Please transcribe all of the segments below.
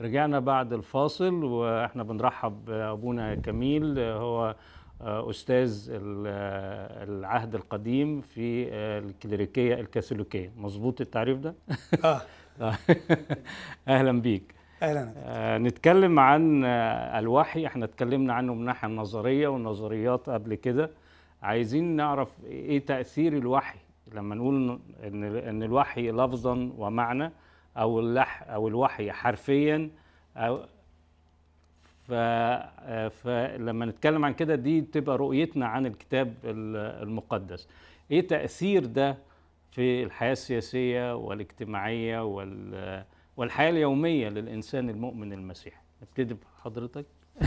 رجعنا بعد الفاصل واحنا بنرحب بابونا كميل هو استاذ العهد القديم في الكليريكيه الكاثوليكيه مظبوط التعريف ده اه اهلا بيك اهلا آه نتكلم عن آه الوحي احنا اتكلمنا عنه من الناحيه النظريه والنظريات قبل كده عايزين نعرف ايه تاثير الوحي لما نقول ان ان الوحي لفظا ومعنى او اللح او الوحي حرفيا أو ف فلما نتكلم عن كده دي تبقى رؤيتنا عن الكتاب المقدس ايه تاثير ده في الحياه السياسيه والاجتماعيه وال والحياه اليوميه للانسان المؤمن المسيحي نبتدي بحضرتك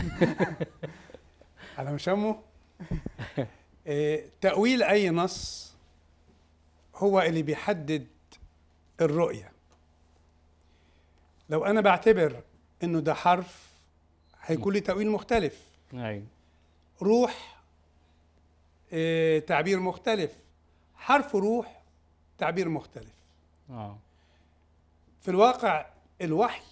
على مشامه إيه تاويل اي نص هو اللي بيحدد الرؤيه لو انا بعتبر انه ده حرف هيكون لي تاويل مختلف ايوه روح إيه تعبير مختلف حرف روح تعبير مختلف اه في الواقع الوحي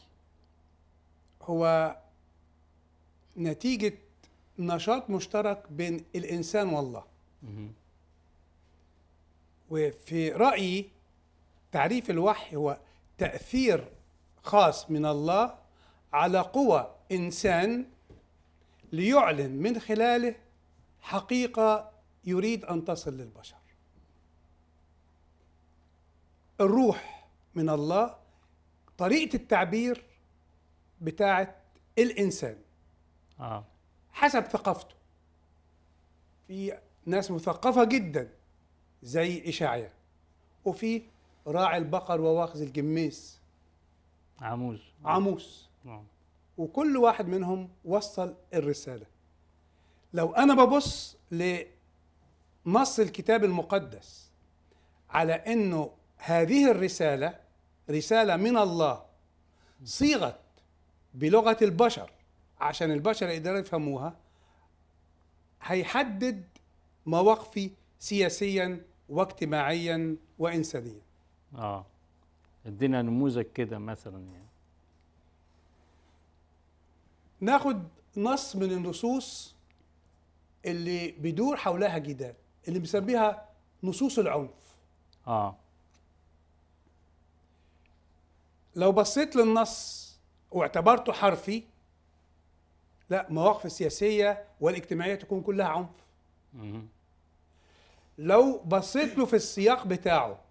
هو نتيجة نشاط مشترك بين الإنسان والله مهم. وفي رأيي تعريف الوحي هو تأثير خاص من الله على قوى إنسان ليعلن من خلاله حقيقة يريد أن تصل للبشر الروح من الله طريقة التعبير بتاعت الإنسان اه حسب ثقافته في ناس مثقفة جدا زي إشعيا وفي راعي البقر وواخذ الجميس عموز عاموس آه. وكل واحد منهم وصل الرسالة لو أنا ببص لنص الكتاب المقدس على أنه هذه الرسالة رسالة من الله صيغت بلغة البشر عشان البشر يقدروا يفهموها هيحدد مواقفي سياسيا واجتماعيا وإنسانيا اه ادينا نموذج كده مثلا يعني ناخد نص من النصوص اللي بيدور حولها جدال اللي بنسميها نصوص العنف اه لو بصيت للنص واعتبرته حرفي لا مواقف السياسية والاجتماعية تكون كلها عنف مهم. لو بصيت له في السياق بتاعه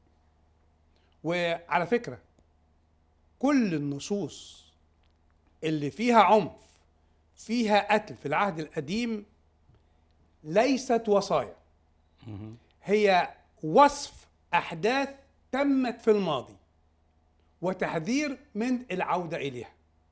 وعلى فكرة كل النصوص اللي فيها عنف فيها قتل في العهد القديم ليست وصايا مهم. هي وصف أحداث تمت في الماضي وتحذير من العودة إليها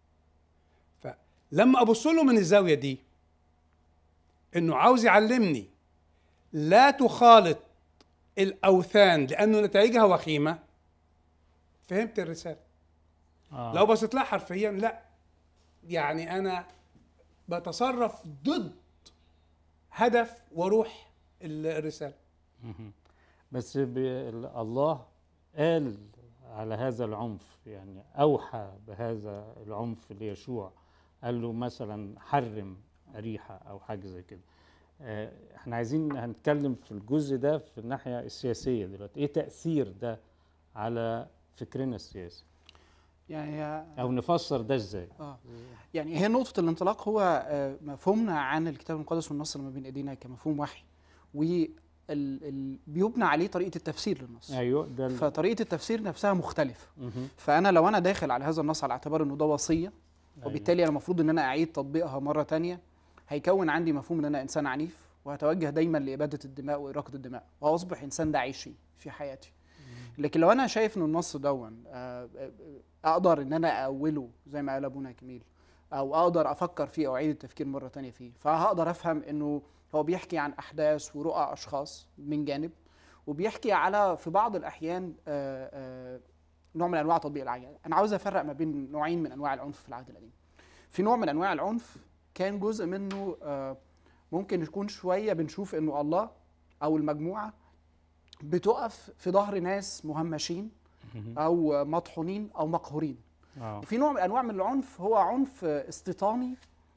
فلما أبص له من الزاوية دي إنه عاوز يعلمني لا تخالط الأوثان لأنه نتائجها وخيمة فهمت الرسالة آه. لو بصيت لها حرفيا لا يعني أنا بتصرف ضد هدف وروح الرسالة مهم. بس ب... ال- الله قال على هذا العنف يعني اوحى بهذا العنف ليشوع قال له مثلا حرم اريحه او حاجه زي كده آه، احنا عايزين هنتكلم في الجزء ده في الناحيه السياسيه دلوقتي ايه تاثير ده على فكرنا السياسي يعني هي او نفسر ده ازاي اه يعني هي نقطة الانطلاق هو آه، مفهومنا عن الكتاب المقدس والنص اللي ما بين ايدينا كمفهوم وحي وال ال- بيبنى عليه طريقة التفسير للنص ايوه ده ال- فطريقة التفسير نفسها مختلفة مهم. فأنا لو أنا داخل على هذا النص على اعتبار إنه ده وصية أيوة. وبالتالي أنا المفروض إن أنا أعيد تطبيقها مرة تانية هيكون عندي مفهوم إن أنا إنسان عنيف وهتوجه دايما لإبادة الدماء وإراقة الدماء وأصبح إنسان داعشي في حياتي لكن لو أنا شايف إن النص دون آه، آه، أقدر إن أنا أأوله زي ما قال أبونا كميل أو أقدر أفكر فيه أو أعيد التفكير مرة تانية فيه فهقدر أفهم إنه هو بيحكي عن أحداث ورؤى أشخاص من جانب وبيحكي على في بعض الأحيان آه، آه، نوع من انواع تطبيق العيان انا عاوز افرق ما بين نوعين من انواع العنف في العهد القديم في نوع من انواع العنف كان جزء منه آه، ممكن يكون شويه بنشوف انه الله او المجموعه بتقف في ظهر ناس مهمشين مهم. او مطحونين او مقهورين اه وفي نوع من انواع من العنف هو عنف استيطاني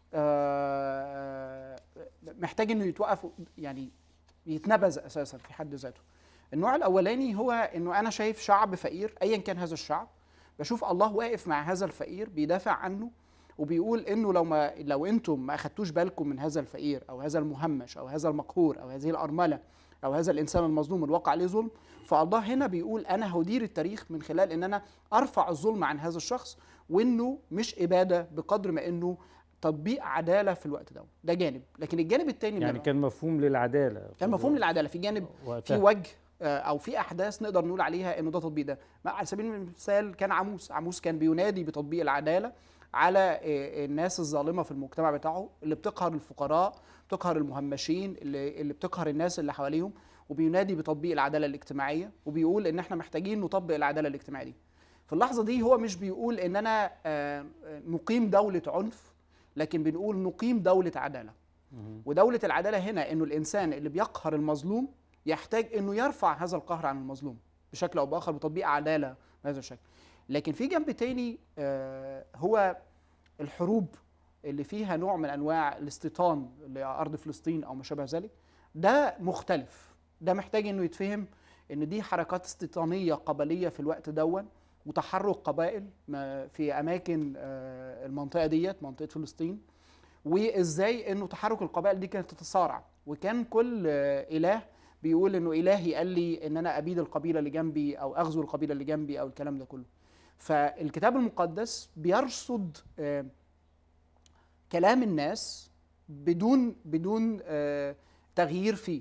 آه، محتاج انه يتوقف يعني يتنبذ اساسا في حد ذاته النوع الاولاني هو انه انا شايف شعب فقير ايا كان هذا الشعب بشوف الله واقف مع هذا الفقير بيدافع عنه وبيقول انه لو ما لو انتم ما اخدتوش بالكم من هذا الفقير او هذا المهمش او هذا المقهور او هذه الارمله او هذا الانسان المظلوم اللي وقع عليه ظلم فالله هنا بيقول انا هدير التاريخ من خلال ان انا ارفع الظلم عن هذا الشخص وانه مش اباده بقدر ما انه تطبيق عداله في الوقت ده ده جانب لكن الجانب الثاني يعني كان مفهوم للعداله كان مفهوم للعداله في جانب في وقتها. وجه آه، او في احداث نقدر نقول عليها انه ده تطبيق ده ما- على سبيل المثال كان عموس عموس كان بينادي بتطبيق العداله على آه، الناس الظالمه في المجتمع بتاعه اللي بتقهر الفقراء بتقهر المهمشين اللي, اللي بتقهر الناس اللي حواليهم وبينادي بتطبيق العداله الاجتماعيه وبيقول ان احنا محتاجين نطبق العداله الاجتماعيه دي في اللحظه دي هو مش بيقول ان انا آه، آه، نقيم دوله عنف لكن بنقول نقيم دوله عداله مهم. ودولة العدالة هنا انه الانسان اللي بيقهر المظلوم يحتاج انه يرفع هذا القهر عن المظلوم بشكل او باخر بتطبيق عدالة بهذا الشكل. لكن في جنب تاني آه، هو الحروب اللي فيها نوع من انواع الاستيطان لارض فلسطين او ما شابه ذلك ده مختلف ده محتاج انه يتفهم ان دي حركات استيطانيه قبليه في الوقت دون وتحرك قبائل ما- في اماكن آه، المنطقه ديت منطقه فلسطين وازاي انه تحرك القبائل دي كانت تتصارع وكان كل آه، اله بيقول انه الهي قال لي ان انا ابيد القبيله اللي جنبي او اغزو القبيله اللي جنبي او الكلام ده كله فالكتاب المقدس بيرصد آه، كلام الناس بدون بدون آه، تغيير فيه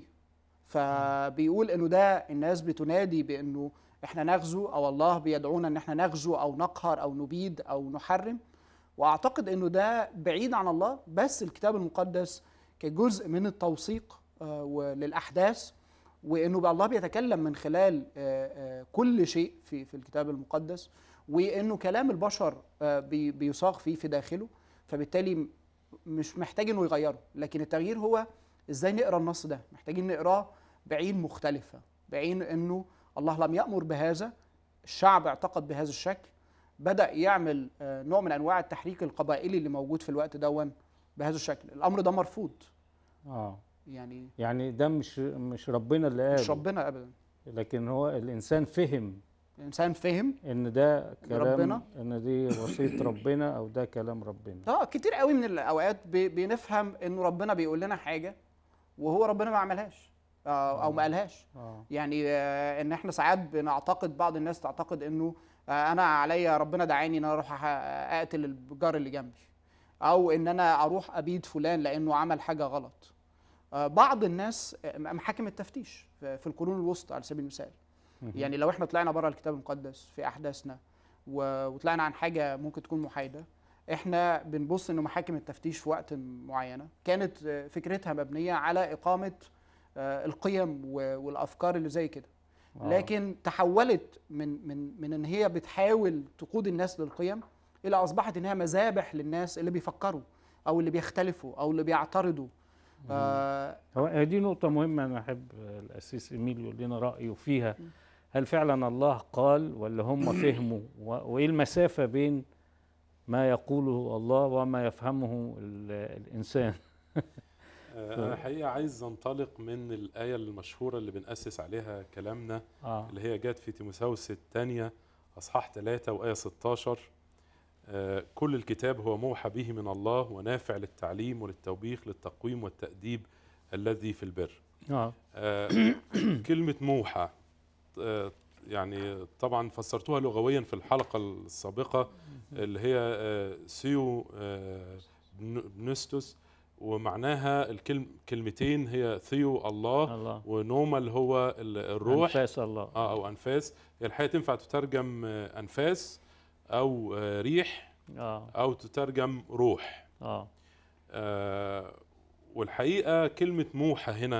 فبيقول انه ده الناس بتنادي بانه احنا نغزو او الله بيدعونا ان احنا نغزو او نقهر او نبيد او نحرم واعتقد انه ده بعيد عن الله بس الكتاب المقدس كجزء من التوثيق آه، وللاحداث وانه بقى الله بيتكلم من خلال آه، آه، كل شيء في في الكتاب المقدس وانه كلام البشر آه، بي- بيصاغ فيه في داخله فبالتالي م- مش محتاج انه يغيره لكن التغيير هو ازاي نقرا النص ده محتاجين نقراه بعين مختلفه بعين انه الله لم يامر بهذا الشعب اعتقد بهذا الشكل بدا يعمل آه، نوع من انواع التحريك القبائلي اللي موجود في الوقت دون بهذا الشكل الامر ده مرفوض اه يعني يعني ده مش مش ربنا اللي قاله مش ربنا ابدا لكن هو الانسان فهم الانسان فهم ان ده كلام ربنا؟ ان دي وصيه ربنا او ده كلام ربنا اه كتير قوي من الاوقات بي- بنفهم انه ربنا بيقول لنا حاجه وهو ربنا ما عملهاش آه، او ما قالهاش اه يعني آه، ان احنا ساعات بنعتقد بعض الناس تعتقد انه آه، انا عليا ربنا دعاني ان انا اروح أح- اقتل الجار اللي جنبي او ان انا اروح ابيد فلان لانه عمل حاجه غلط آه، بعض الناس آه، محاكم التفتيش في في القرون الوسطى على سبيل المثال يعني لو احنا طلعنا بره الكتاب المقدس في احداثنا و- وطلعنا عن حاجه ممكن تكون محايده احنا بنبص ان محاكم التفتيش في وقت معينه كانت آه، فكرتها مبنيه على اقامه آه، القيم و- والافكار اللي زي كده آه. لكن تحولت من من من ان هي بتحاول تقود الناس للقيم الى اصبحت انها مذابح للناس اللي بيفكروا او اللي بيختلفوا او اللي بيعترضوا آه هو هي دي نقطة مهمة أنا أحب الأسيس إيميل يقول لنا رأيه فيها هل فعلا الله قال ولا هم فهموا و- وإيه المسافة بين ما يقوله الله وما يفهمه ال- الإنسان آه، انا حقيقه عايز انطلق من الايه المشهوره اللي بنأسس عليها كلامنا آه. اللي هي جت في تيموثاوس الثانيه اصحاح 3 وايه 16 آه، كل الكتاب هو موحى به من الله ونافع للتعليم وللتوبيخ للتقويم والتأديب الذي في البر آه. آه، كلمة موحى آه، يعني طبعا فسرتوها لغويا في الحلقة السابقة اللي هي آه، سيو آه، بن- بنستوس ومعناها الكلم كلمتين هي ثيو الله الله ونوما اللي هو ال- الروح أنفاس الله اه او انفاس هي الحقيقه تنفع تترجم آه، انفاس او آه، ريح آه. او تترجم روح آه. آه، والحقيقه كلمه موحى هنا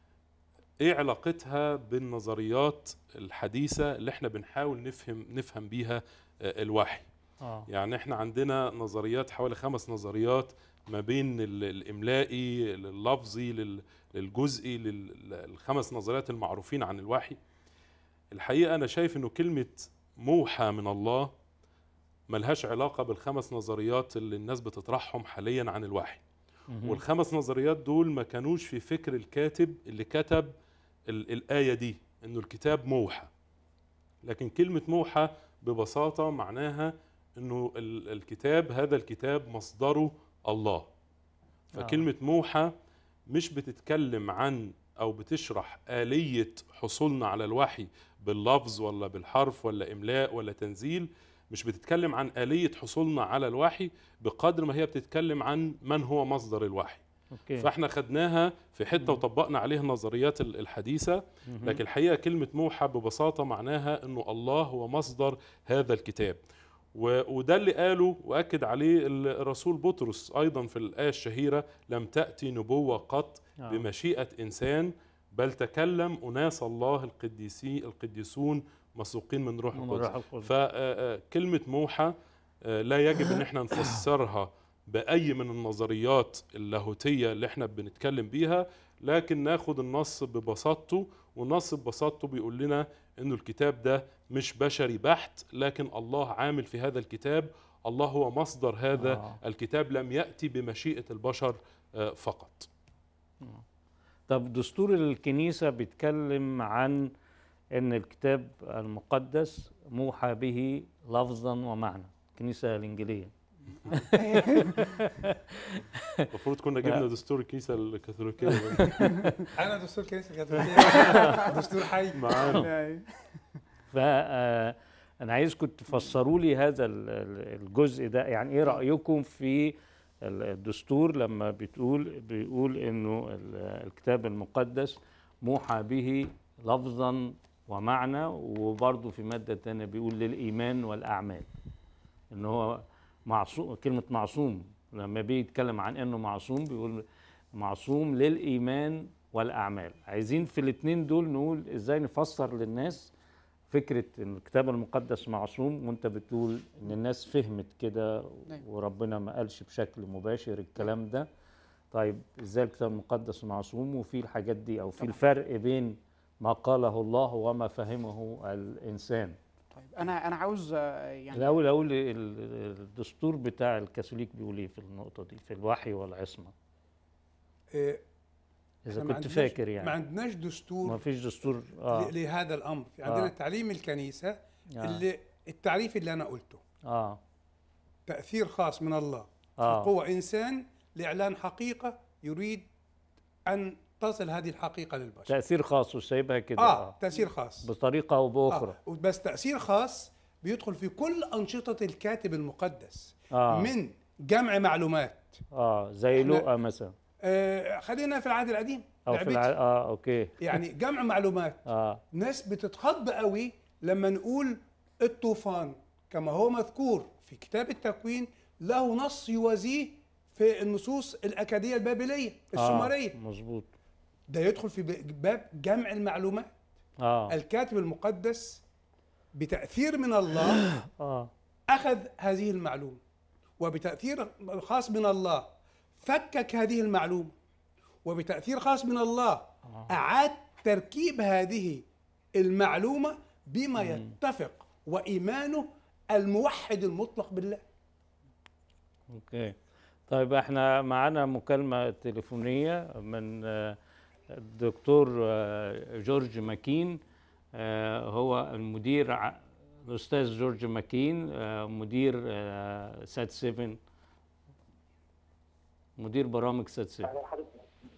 ايه علاقتها بالنظريات الحديثه اللي احنا بنحاول نفهم نفهم بيها آه، الوحي آه. يعني احنا عندنا نظريات حوالي خمس نظريات ما بين ال- الاملائي اللفظي لل- للجزئي لل- الخمس نظريات المعروفين عن الوحي الحقيقه انا شايف انه كلمه موحى من الله ملهاش علاقه بالخمس نظريات اللي الناس بتطرحهم حاليا عن الوحي مهم. والخمس نظريات دول ما كانوش في فكر الكاتب اللي كتب ال- الآية دي إنه الكتاب موحى لكن كلمة موحى ببساطة معناها إنه ال- الكتاب هذا الكتاب مصدره الله فكلمة موحى مش بتتكلم عن أو بتشرح آلية حصولنا على الوحي باللفظ ولا بالحرف ولا إملاء ولا تنزيل مش بتتكلم عن آلية حصولنا على الوحي بقدر ما هي بتتكلم عن من هو مصدر الوحي اوكي فاحنا خدناها في حته وطبقنا عليها النظريات ال- الحديثه مهم. لكن الحقيقه كلمه موحى ببساطه معناها انه الله هو مصدر هذا الكتاب و- وده اللي قاله واكد عليه ال- الرسول بطرس ايضا في الايه الشهيره لم تاتي نبوه قط آه. بمشيئه انسان بل تكلم اناس الله القديسين القديسون مسوقين من روح من القدس الروح القدس فكلمة موحى آه، لا يجب ان احنا نفسرها بأي من النظريات اللاهوتية اللي احنا بنتكلم بيها لكن ناخد النص ببساطته والنص ببساطته بيقول لنا انه الكتاب ده مش بشري بحت لكن الله عامل في هذا الكتاب الله هو مصدر هذا آه. الكتاب لم يأتي بمشيئة البشر آه، فقط طب دستور الكنيسة بيتكلم عن ان الكتاب المقدس موحى به لفظا ومعنى الكنيسة الإنجيلية المفروض كنا جبنا دستور الكنيسة الكاثوليكية انا دستور كنيسه كاثوليكيه دستور حي معانا ف آه، انا عايزكم تفسروا لي هذا ال- ال- الجزء ده يعني ايه رايكم في ال- الدستور لما بتقول بيقول انه ال- الكتاب المقدس موحى به لفظا ومعنى وبرضه في ماده تانية بيقول للايمان والاعمال ان هو معصوم كلمه معصوم لما بيتكلم عن انه معصوم بيقول معصوم للايمان والاعمال عايزين في الاثنين دول نقول ازاي نفسر للناس فكره ان الكتاب المقدس معصوم وانت بتقول ان الناس فهمت كده نعم. وربنا ما قالش بشكل مباشر الكلام ده طيب ازاي الكتاب المقدس معصوم وفي الحاجات دي او في طبعا. الفرق بين ما قاله الله وما فهمه الانسان طيب انا انا عاوز آه، يعني الاول اقول ال- الدستور بتاع الكاثوليك بيقول ايه في النقطه دي في الوحي والعصمه إيه، اذا إحنا ما كنت عندناش- فاكر ما يعني عندناش دستور ما فيش دستور اه ل- لهذا الامر في عندنا آه. تعليم الكنيسه آه. اللي التعريف اللي انا قلته اه تاثير خاص من الله اه قوة إنسان لإعلان حقيقة يريد أن تصل هذه الحقيقة للبشر تاثير خاص وسايبها كده آه تأثير خاص بطريقه او باخرى آه. بس تأثير خاص بيدخل في كل أنشطة الكاتب المقدس آه. من جمع معلومات اه زي إحنا- لوقا مثلا آه خلينا في العهد القديم او في لعبتي. الع... اه اوكي يعني جمع معلومات اه ناس بتتخض قوي لما نقول الطوفان كما هو مذكور في كتاب التكوين له نص يوازيه في النصوص الأكادية البابلية السومرية آه. مظبوط ده يدخل في ب- باب جمع المعلومات اه الكاتب المقدس بتأثير من الله اه أخذ هذه المعلومة وبتأثير خاص من الله فكك هذه المعلومة وبتأثير خاص من الله أعاد تركيب هذه المعلومة بما يتفق وإيمانه الموحد المطلق بالله اوكي طيب احنا معانا مكالمة تليفونية من آه، الدكتور آه، جورج ماكين آه، هو المدير ع- الأستاذ جورج ماكين آه، مدير آه، سات 7 مدير برامج سات 7 اهلا حضرتك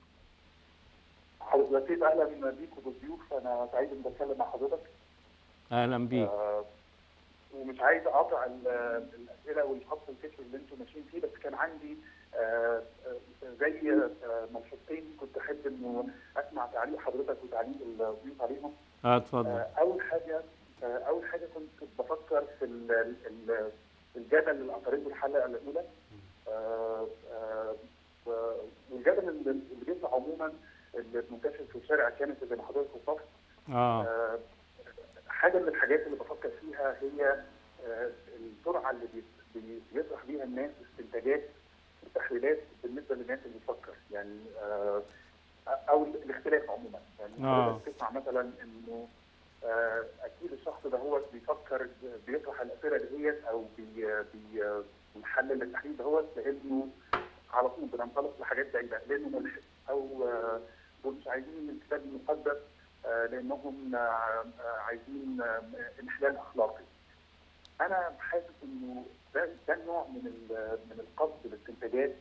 حضرتك لطيف اهلا بيك وبالضيوف انا سعيد اني بتكلم مع حضرتك أهلا بيك آه ومش عايز اقاطع ال- الاسئله والخط الفكري اللي انتم ماشيين فيه بس كان عندي آه آه، زي آه، ملحوظتين كنت احب انه اسمع تعليق حضرتك وتعليق الضيوف عليهم اه اتفضل آه، اول حاجه آه، اول حاجه كنت بفكر في ال- ال- الجدل اللي اثرته الحلقه الاولى آه، آه، و- والجدل اللي اللي بيطلع عموما اللي منتشر في الشارع كانت زي ما حضرتك وصفت اه آه، حاجه من الحاجات اللي بفكر فيها هي آه، السرعه اللي بي- بي- بيطرح بيها الناس استنتاجات وتحليلات بالنسبه للناس اللي بتفكر يعني آه، او الاختلاف عموما يعني آه. حضرتك تسمع مثلا انه آه، اكيد الشخص ده هو بيفكر بيطرح الاسئله ديت او بي بي بيحلل التحليل ده هو لانه على طول بننطلق لحاجات بعيده لانه ملحد او آه، دول مش عايزين الكتاب المقدس آه، لانهم آه، آه، عايزين آه، انحلال اخلاقي. انا حاسس انه ده ده نوع من ال- من القصد بالاستنتاجات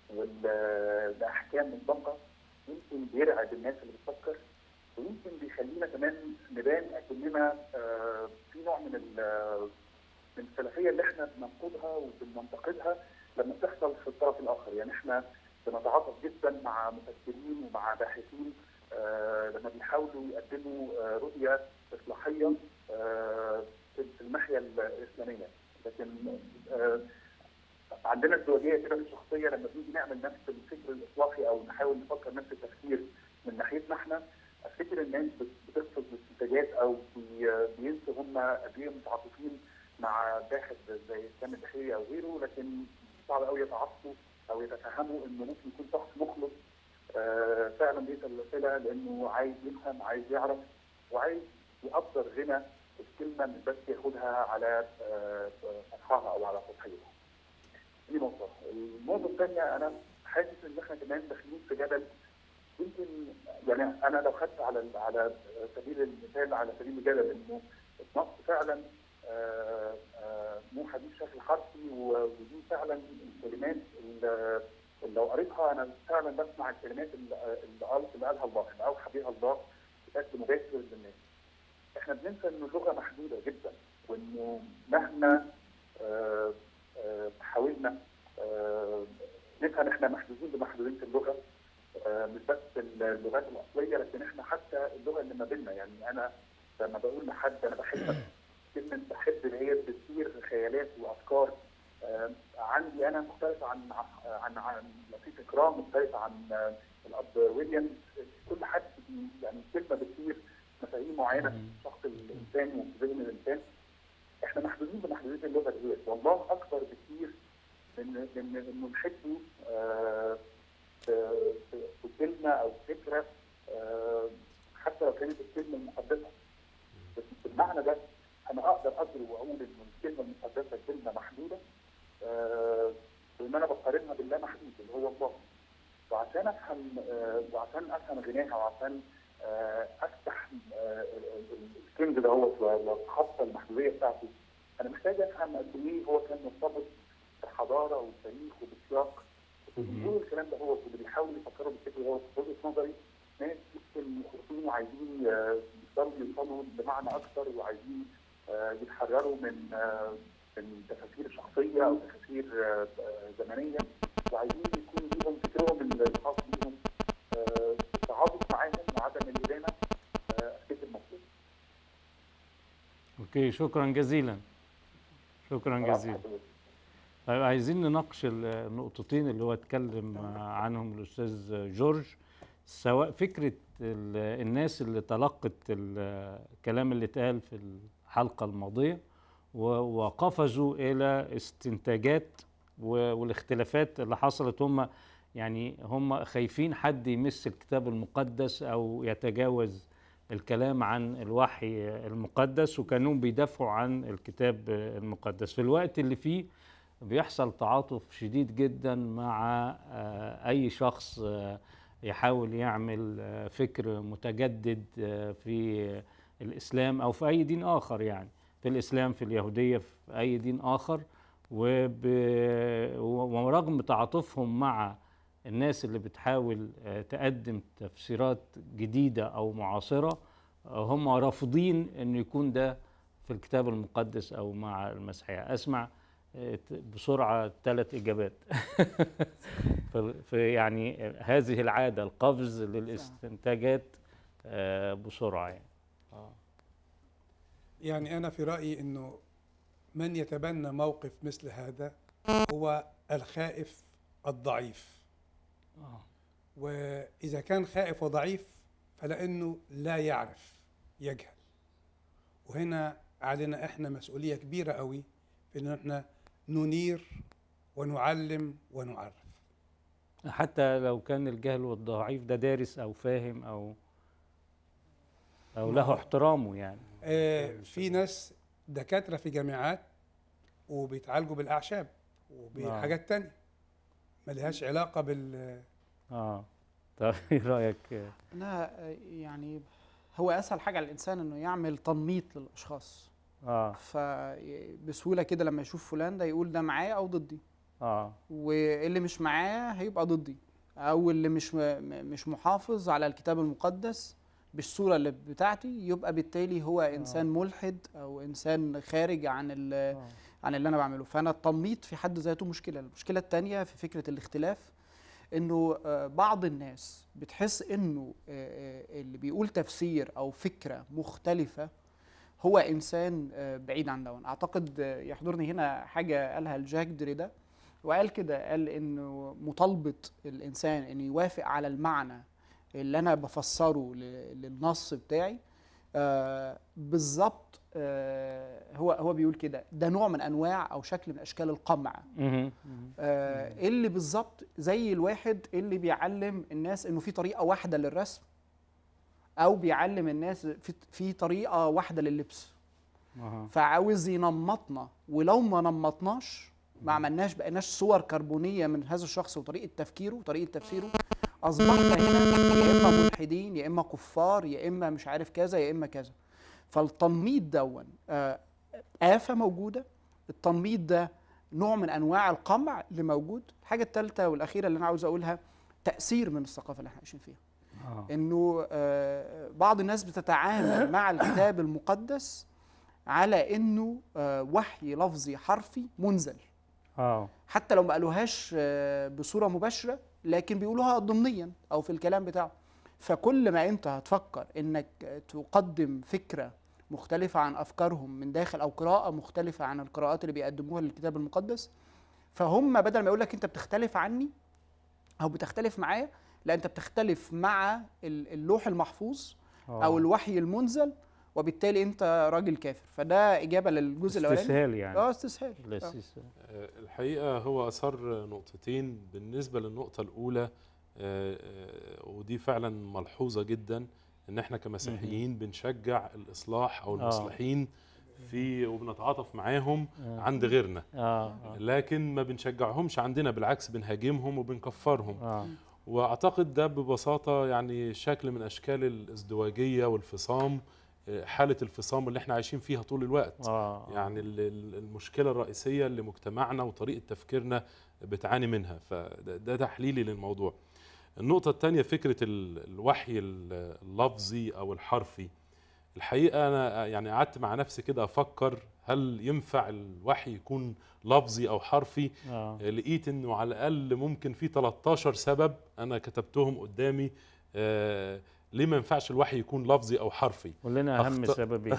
والاحكام مسبقه يمكن بيرعب الناس اللي بتفكر ويمكن بيخلينا كمان نبان اكننا آه، في نوع من ال- من السلفيه اللي احنا بننقدها وبننتقدها لما بتحصل في الطرف الاخر يعني احنا بنتعاطف جدا مع مفكرين ومع باحثين آه، لما بيحاولوا يقدموا آه، رؤيه اصلاحيه آه، في في الناحيه الاسلاميه لكن آه، عندنا ازدواجيه كده في الشخصيه لما بنيجي نعمل نفس الفكر الاصلاحي او نحاول نفكر نفس التفكير من ناحيتنا احنا افتكر الناس بت- بتقصد باستنتاجات او بي- بينسوا هم قد ايه متعاطفين مع باحث زي اسلام البحيري او غيره لكن صعب قوي يتعاطفوا او يتفهموا انه ممكن يكون شخص مخلص آه، فعلا بيسال الاسئله لانه عايز يفهم عايز يعرف وعايز يقدر غنى الكلمه مش بس ياخدها على آه، سطحها او على سطحيتها. دي نقطه. النقطه الثانيه انا حاسس ان احنا كمان داخلين في جدل يمكن يعني انا لو خدت على على سبيل المثال على سبيل الجدل انه النص فعلا آه، آه، مو حديث بشكل حرفي و- ودي فعلا الكلمات اللي اللي لو قريتها انا فعلا بسمع الكلمات اللي اللي قال- اللي قالها الله اللي اوحى بها الله بشكل مباشر للناس. احنا بننسى ان اللغه محدوده جدا وانه مهما آه، آه، حاولنا آه، نفهم احنا محدودين بمحدوديه اللغه آه، مش بس اللغات الاصليه لكن احنا حتى اللغه اللي ما بيننا يعني انا لما بقول لحد انا بحبك كلمه بحب اللي هي بتثير خيالات وافكار آه، عندي انا مختلفه عن عن عن لطيف اكرام مختلفه عن آه، الاب ويليام كل حد بي- يعني كلمه بتثير مفاهيم معينه في الشخص الانساني وفي ذهن الانسان احنا محدودين بمحدوديه اللغه ديت والله اكبر بكثير من من انه نحبه آه، في في- في كلمه او فكره آه، حتى لو كانت الكلمه المقدسه بس بالمعنى ده انا اقدر اضرب واقول ان الكلمه المقدسه كلمه محدوده آه، وان انا بقارنها بالله محدود اللي هو الله وعشان افهم آه، وعشان افهم غناها وعشان آه، افتح آه، ال- ال- الكنز ده هو واتخطى المحدوديه بتاعته انا محتاج افهم قد ايه هو كان مرتبط بالحضاره والتاريخ وبالسياق كل الكلام ده هو اللي بيحاولوا يفكروا بالفكر هو في وجهه نظري ناس يمكن مخلصين وعايزين آه، يقدروا يوصلوا لمعنى اكثر وعايزين آه، يتحرروا من آه، من تفاسير شخصيه او تفاسير آه، آه، زمنيه وعايزين يكون ليهم فكرهم الخاص بيهم آه، التعاطف معاهم وعدم الادانه آه، افتكر مطلوب اوكي شكرا جزيلا شكرا جزيلا طيب عايزين نناقش ال- النقطتين اللي هو اتكلم عنهم الاستاذ جورج سواء فكره ال- الناس اللي تلقت الكلام اللي اتقال في الحلقه الماضيه و- وقفزوا الى استنتاجات و- والاختلافات اللي حصلت هم يعني هم خايفين حد يمس الكتاب المقدس او يتجاوز الكلام عن الوحي المقدس وكانوا بيدافعوا عن الكتاب المقدس في الوقت اللي فيه بيحصل تعاطف شديد جدا مع آه، اي شخص آه، يحاول يعمل آه، فكر متجدد آه، في الاسلام او في اي دين اخر يعني في الاسلام في اليهوديه في اي دين اخر وب... ورغم تعاطفهم مع الناس اللي بتحاول آه، تقدم تفسيرات جديده او معاصره آه، هم رافضين انه يكون ده في الكتاب المقدس او مع المسيحيه اسمع آه، ت- بسرعه ثلاث اجابات في- في يعني آه، هذه العاده القفز للاستنتاجات آه، بسرعه يعني يعني أنا في رأيي أنه من يتبنى موقف مثل هذا هو الخائف الضعيف آه. وإذا كان خائف وضعيف فلأنه لا يعرف يجهل وهنا علينا إحنا مسؤولية كبيرة قوي في أن إحنا ننير ونعلم ونعرف حتى لو كان الجهل والضعيف ده دارس او فاهم او او له احترامه يعني آه في ناس دكاتره في جامعات وبيتعالجوا بالاعشاب وبحاجات تانية ملهاش علاقه بال اه طب ايه رايك انا يعني هو اسهل حاجه على الانسان انه يعمل تنميط للاشخاص اه فبسهوله كده لما يشوف فلان ده يقول ده معايا او ضدي اه واللي مش معاه هيبقى ضدي او اللي مش م- م- مش محافظ على الكتاب المقدس بالصوره اللي بتاعتي يبقى بالتالي هو انسان ملحد او انسان خارج عن ال- آه. عن اللي انا بعمله فانا التنميط في حد ذاته مشكله المشكله الثانيه في فكره الاختلاف انه آه، بعض الناس بتحس انه آه، آه، اللي بيقول تفسير او فكره مختلفه هو انسان آه، بعيد عن دون اعتقد آه، يحضرني هنا حاجه قالها الجاك دريدا وقال كده قال انه مطالبه الانسان انه يوافق على المعنى اللي انا بفسره ل- للنص بتاعي آه، بالظبط آه، هو هو بيقول كده ده نوع من انواع او شكل من اشكال القمع مهم. آه، اللي بالظبط زي الواحد اللي بيعلم الناس انه في طريقه واحده للرسم او بيعلم الناس في في طريقه واحده لللبس آه. فعاوز ينمطنا ولو ما نمطناش ما عملناش بقيناش صور كربونيه من هذا الشخص وطريقه تفكيره وطريقه تفسيره اصبحنا هنا يا اما ملحدين يا اما كفار يا اما مش عارف كذا يا اما كذا فالتنميط دون آه، آفة موجودة التنميط ده نوع من أنواع القمع اللي موجود الحاجة الثالثة والأخيرة اللي أنا عاوز أقولها تأثير من الثقافة اللي احنا عايشين فيها آه. انه آه، بعض الناس بتتعامل مع الكتاب المقدس على انه آه، وحي لفظي حرفي منزل اه حتى لو ما قالوهاش آه، بصوره مباشره لكن بيقولوها ضمنيا او في الكلام بتاعه فكل ما انت هتفكر انك تقدم فكره مختلفه عن افكارهم من داخل او قراءه مختلفه عن القراءات اللي بيقدموها للكتاب المقدس فهم بدل ما يقول لك انت بتختلف عني او بتختلف معايا لا انت بتختلف مع ال- اللوح المحفوظ آه. او الوحي المنزل وبالتالي انت راجل كافر فده اجابه للجزء الاولاني استسهال يعني اه استسهال آه. الاستسهال آه، الحقيقة هو أثر نقطتين بالنسبة للنقطة الأولى آه، آه، ودي فعلا ملحوظة جدا إن إحنا كمسيحيين بنشجع الإصلاح أو آه. المصلحين في وبنتعاطف معاهم آه. عند غيرنا اه اه لكن ما بنشجعهمش عندنا بالعكس بنهاجمهم وبنكفرهم اه واعتقد ده ببساطه يعني شكل من اشكال الازدواجيه والفصام آه، حاله الفصام اللي احنا عايشين فيها طول الوقت اه يعني ال- ال- المشكله الرئيسيه اللي مجتمعنا وطريقه تفكيرنا بتعاني منها فده ده تحليلي للموضوع النقطة الثانية فكرة ال- الوحي ال- اللفظي أو الحرفي الحقيقة أنا يعني قعدت مع نفسي كده أفكر هل ينفع الوحي يكون لفظي أو حرفي اه لقيت انه على الاقل ممكن في 13 سبب انا كتبتهم قدامي آه ليه ما ينفعش الوحي يكون لفظي او حرفي قول لنا اهم أخطأ. سببين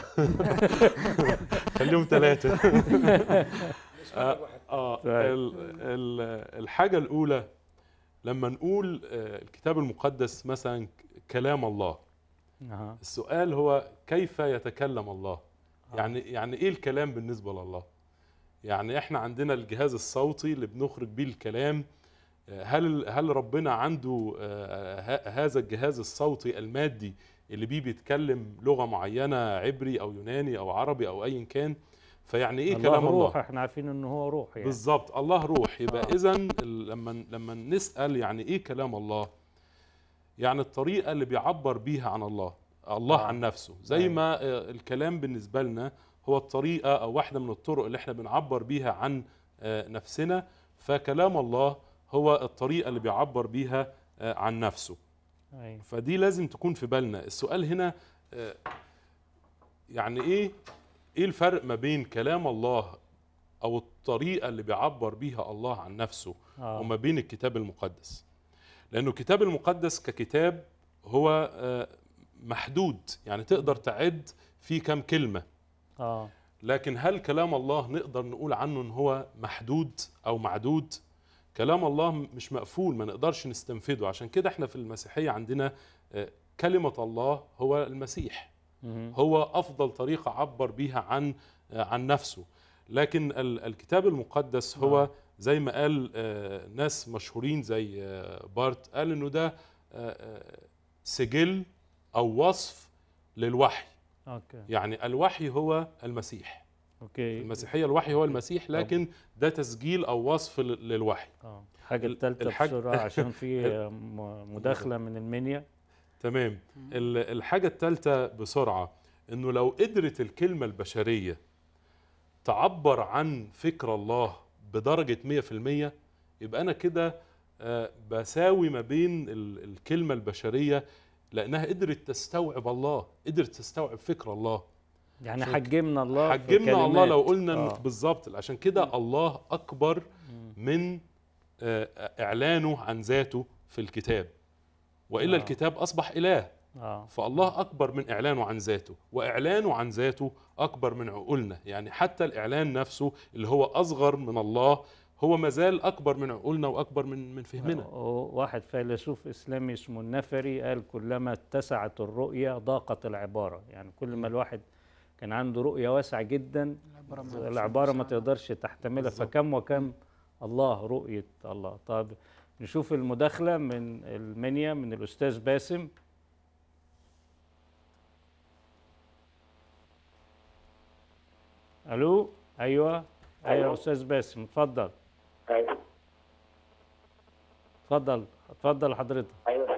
خليهم ثلاثه آه, آه طيب. ال ال الحاجه الاولى لما نقول آه الكتاب المقدس مثلا كلام الله آه. السؤال هو كيف يتكلم الله يعني يعني ايه الكلام بالنسبه لله يعني احنا عندنا الجهاز الصوتي اللي بنخرج بيه الكلام آه، هل هل ربنا عنده آه، ه- هذا الجهاز الصوتي المادي اللي بيه بيتكلم لغه معينه عبري او يوناني او عربي او ايا كان فيعني ايه الله كلام روح الله احنا عارفين ان هو روح يعني بالظبط الله روح يبقى آه. اذا لما لما نسال يعني ايه كلام الله يعني الطريقه اللي بيعبر بيها عن الله الله آه. عن نفسه زي أيوة. ما آه، الكلام بالنسبه لنا هو الطريقه او واحده من الطرق اللي احنا بنعبر بيها عن آه، نفسنا فكلام الله هو الطريقه اللي بيعبر بيها آه، عن نفسه أيوة. فدي لازم تكون في بالنا السؤال هنا آه، يعني ايه ايه الفرق ما بين كلام الله او الطريقه اللي بيعبر بيها الله عن نفسه آه. وما بين الكتاب المقدس لانه الكتاب المقدس ككتاب هو آه، محدود يعني تقدر تعد فيه كم كلمه اه لكن هل كلام الله نقدر نقول عنه ان هو محدود او معدود كلام الله م- مش مقفول ما نقدرش نستنفده عشان كده احنا في المسيحيه عندنا آه، كلمه الله هو المسيح مهم. هو افضل طريقه عبر بيها عن عن نفسه لكن ال- الكتاب المقدس هو آه. زي ما قال آه، ناس مشهورين زي آه، بارت قال انه ده آه، آه، سجل او وصف للوحي اوكي يعني الوحي هو المسيح اوكي المسيحيه الوحي هو المسيح لكن ده تسجيل او وصف لل- للوحي اه الحاجه ال- الثالثه الحاج- بسرعه عشان في م- مداخله من المنيا تمام ال- الحاجة الثالثة بسرعة انه لو قدرت الكلمة البشرية تعبر عن فكر الله بدرجة 100% يبقى انا كده آه، بساوي ما بين ال- الكلمة البشرية لانها قدرت تستوعب الله قدرت تستوعب فكر الله يعني عشان حجمنا الله في حجمنا الله لو كلمات. قلنا آه. آه. بالظبط عشان كده الله اكبر من آه، اعلانه عن ذاته في الكتاب والا آه. آه. الكتاب اصبح اله اه فالله اكبر من اعلانه عن ذاته واعلانه عن ذاته اكبر من عقولنا يعني حتى الاعلان نفسه اللي هو اصغر من الله هو مازال اكبر من عقولنا واكبر من من فهمنا واحد فيلسوف اسلامي اسمه النفري قال كلما اتسعت الرؤيه ضاقت العباره يعني كل ما الواحد كان عنده رؤيه واسعه جدا العبارة ما العباره ما تقدرش تقدرش تحتملها بالظبط. فكم وكم الله رؤيه الله طب نشوف المداخله من المنيا من الاستاذ باسم الو ايوه ايوه أيوة. استاذ باسم اتفضل ايوه اتفضل اتفضل حضرتك ايوه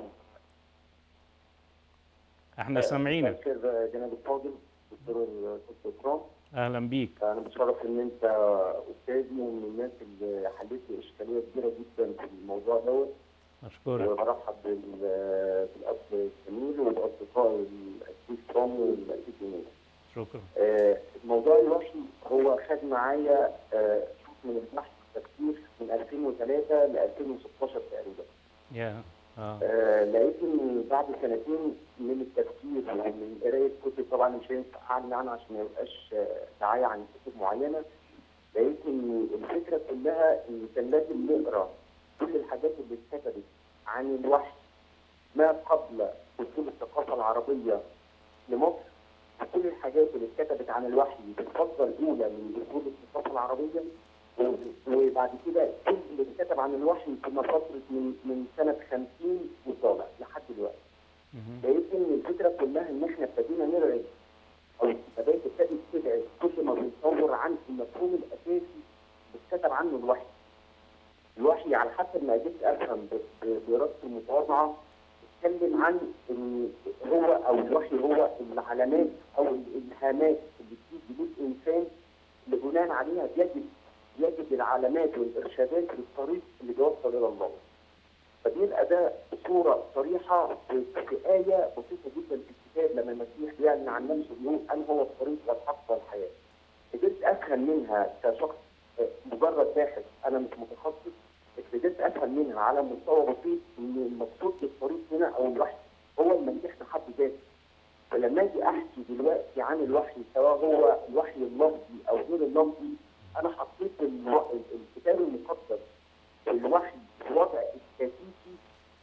احنا سامعينك بشكر جناب الفاضل دكتور دكتور اكرام اهلا بيك انا متشرف ان انت استاذي ومن الناس اللي حلت لي اشكاليه كبيره جدا في الموضوع دوت اشكرك وبرحب بال- بالاخ جميل والاصدقاء الاسيس رامي والاسيس جميل شكرا آه، موضوع الوحي هو خد معايا آه، شوط من البحث والتفكير من 2003 ل 2016 تقريبا يا اه آه، لقيت ان بعد سنتين من التفكير ومن قرايه كتب طبعا مش هينفع اعلن عنها عشان ما يبقاش آه، دعايه عن كتب معينه لقيت ان الفكره كلها ان كان لازم نقرا كل الحاجات اللي اتكتبت عن الوحي ما قبل دخول الثقافه العربيه لمصر وكل الحاجات اللي اتكتبت عن الوحي في الفتره الاولى من دخول الثقافه العربيه و- وبعد كده كل اللي اتكتب عن الوحي في فتره من من سنه 50 وطالع لحد دلوقتي. مهم. لقيت ان الفكره كلها ان احنا ابتدينا نرعب او الكتابات ابتدت تبعد كل ما بنطور عن المفهوم الاساسي اللي اتكتب عنه الوحي. الوحي على حسب ما قدرت افهم ب- ب- بدراستي المتواضعه اتكلم عن ان هو او الوحي هو العلامات او الالهامات اللي بتيجي للانسان اللي بناء عليها بيجد يجد العلامات والارشادات للطريق اللي بيوصل الى الله. فبيبقى ده صوره صريحه في في ايه بسيطه جدا في الكتاب لما المسيح بيعلن عن نفسه بيقول انا هو الطريق والحق والحياه. قدرت افهم منها كشخص آه، مجرد باحث انا مش متخصص قدرت افهم منها على مستوى بسيط ان المقصود بالطريق هنا او الوحي هو المسيح في حد ذاته. فلما اجي احكي دلوقتي عن الوحي سواء هو الوحي اللفظي او غير اللفظي انا حطيت الو- الكتاب المقدس الوحي في وضع استاتيكي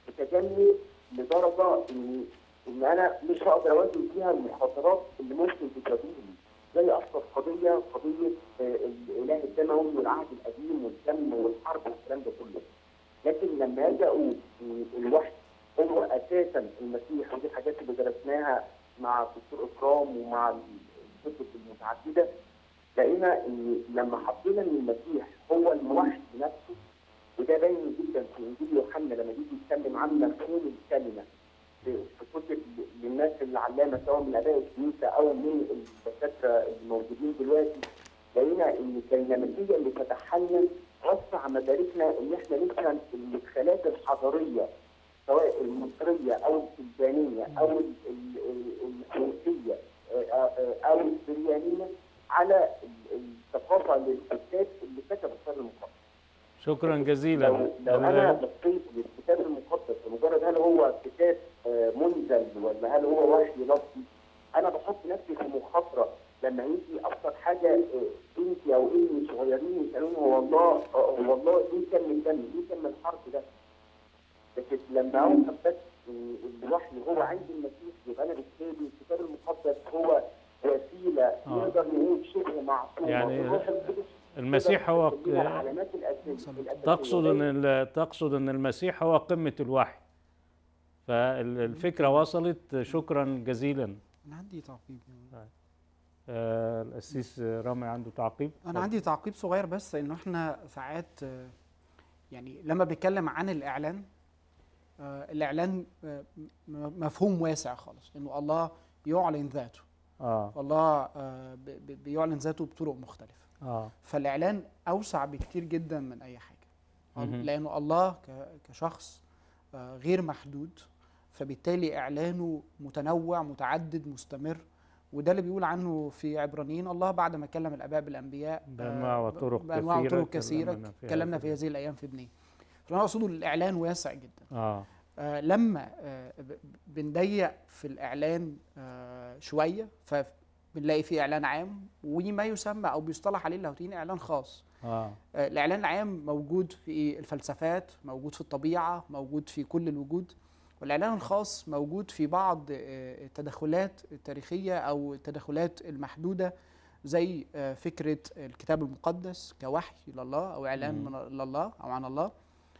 متجمد لدرجه ان ان انا مش هقدر اوازن فيها المخاطرات اللي ممكن تواجهني زي ابسط قضيه قضيه آه، الاله الدموي والعهد القديم والدم والحرب والكلام ده كله لكن لما اجي اقول ان الوحي هو اساسا المسيح ودي الحاجات اللي درسناها مع الدكتور اكرام ومع الكتب المتعدده لقينا ان لما حطينا ان المسيح هو الموحد نفسه وده باين جدا في انجيل يوحنا لما بيجي يتكلم عن مفهوم الكلمه في في كتب للناس العلامه سواء من اباء الكنيسه او من الدكاتره الموجودين دلوقتي لقينا ان الديناميكيه اللي فتحها لنا وسع مداركنا ان احنا نفهم المدخلات الحضاريه سواء المصريه او السلبانيه او ال- ال- ال- الحوثيه آه، آه، او السريانيه على ال- الثقافه للكتاب اللي كتب الكتاب المقدس. شكرا جزيلا لو لو انا ال- بصيت للكتاب المقدس لمجرد هل هو كتاب آه، منزل ولا هل هو وحي لفظي انا بحط نفسي في مخاطره لما يجي ابسط حاجه آه، بنتي او ابني صغيرين يسالوني هو الله آه، هو الله ليه كم الدم؟ ليه كم الحرف ده؟ لكن لما اوصف بس إن الوحي هو عند المسيح يبقى انا بالتالي الكتاب المقدس هو وسيله آه. نقدر نقول شبه معصومه يعني الروح القدس المسيح هو تقدر تدينا العلامات الأساسية الأساسية. تقصد ان ال- تقصد ان المسيح هو قمه الوحي فالفكره وصلت شكرا جزيلا انا عندي تعقيب آه القسيس رامي عنده تعقيب انا عندي تعقيب صغير بس انه احنا ساعات آه، يعني لما بنتكلم عن الاعلان آه، الاعلان آه، م- مفهوم واسع خالص انه الله يعلن ذاته اه الله آه، ب- ب- بيعلن ذاته بطرق مختلفه اه فالاعلان اوسع بكتير جدا من اي حاجه مهم. لانه الله ك- كشخص آه، غير محدود فبالتالي اعلانه متنوع متعدد مستمر وده اللي بيقول عنه في عبرانيين الله بعد ما كلم الاباء بالانبياء بأنواع آه، وطرق بانواع كثيرة وطرق كثيره كلمنا في كلمنا هذه في هذه الايام في ابنيه فانا اقصده الاعلان واسع جدا اه آه لما آه ب- بنضيق في الاعلان آه شويه فبنلاقي في اعلان عام وما يسمى او بيصطلح عليه اللاهوتيين اعلان خاص اه آه، الإعلان العام موجود في الفلسفات موجود في الطبيعة موجود في كل الوجود والإعلان الخاص موجود في بعض آه، التدخلات التاريخية أو التدخلات المحدودة زي آه، فكرة الكتاب المقدس كوحي لله أو إعلان مم. من لله أو عن الله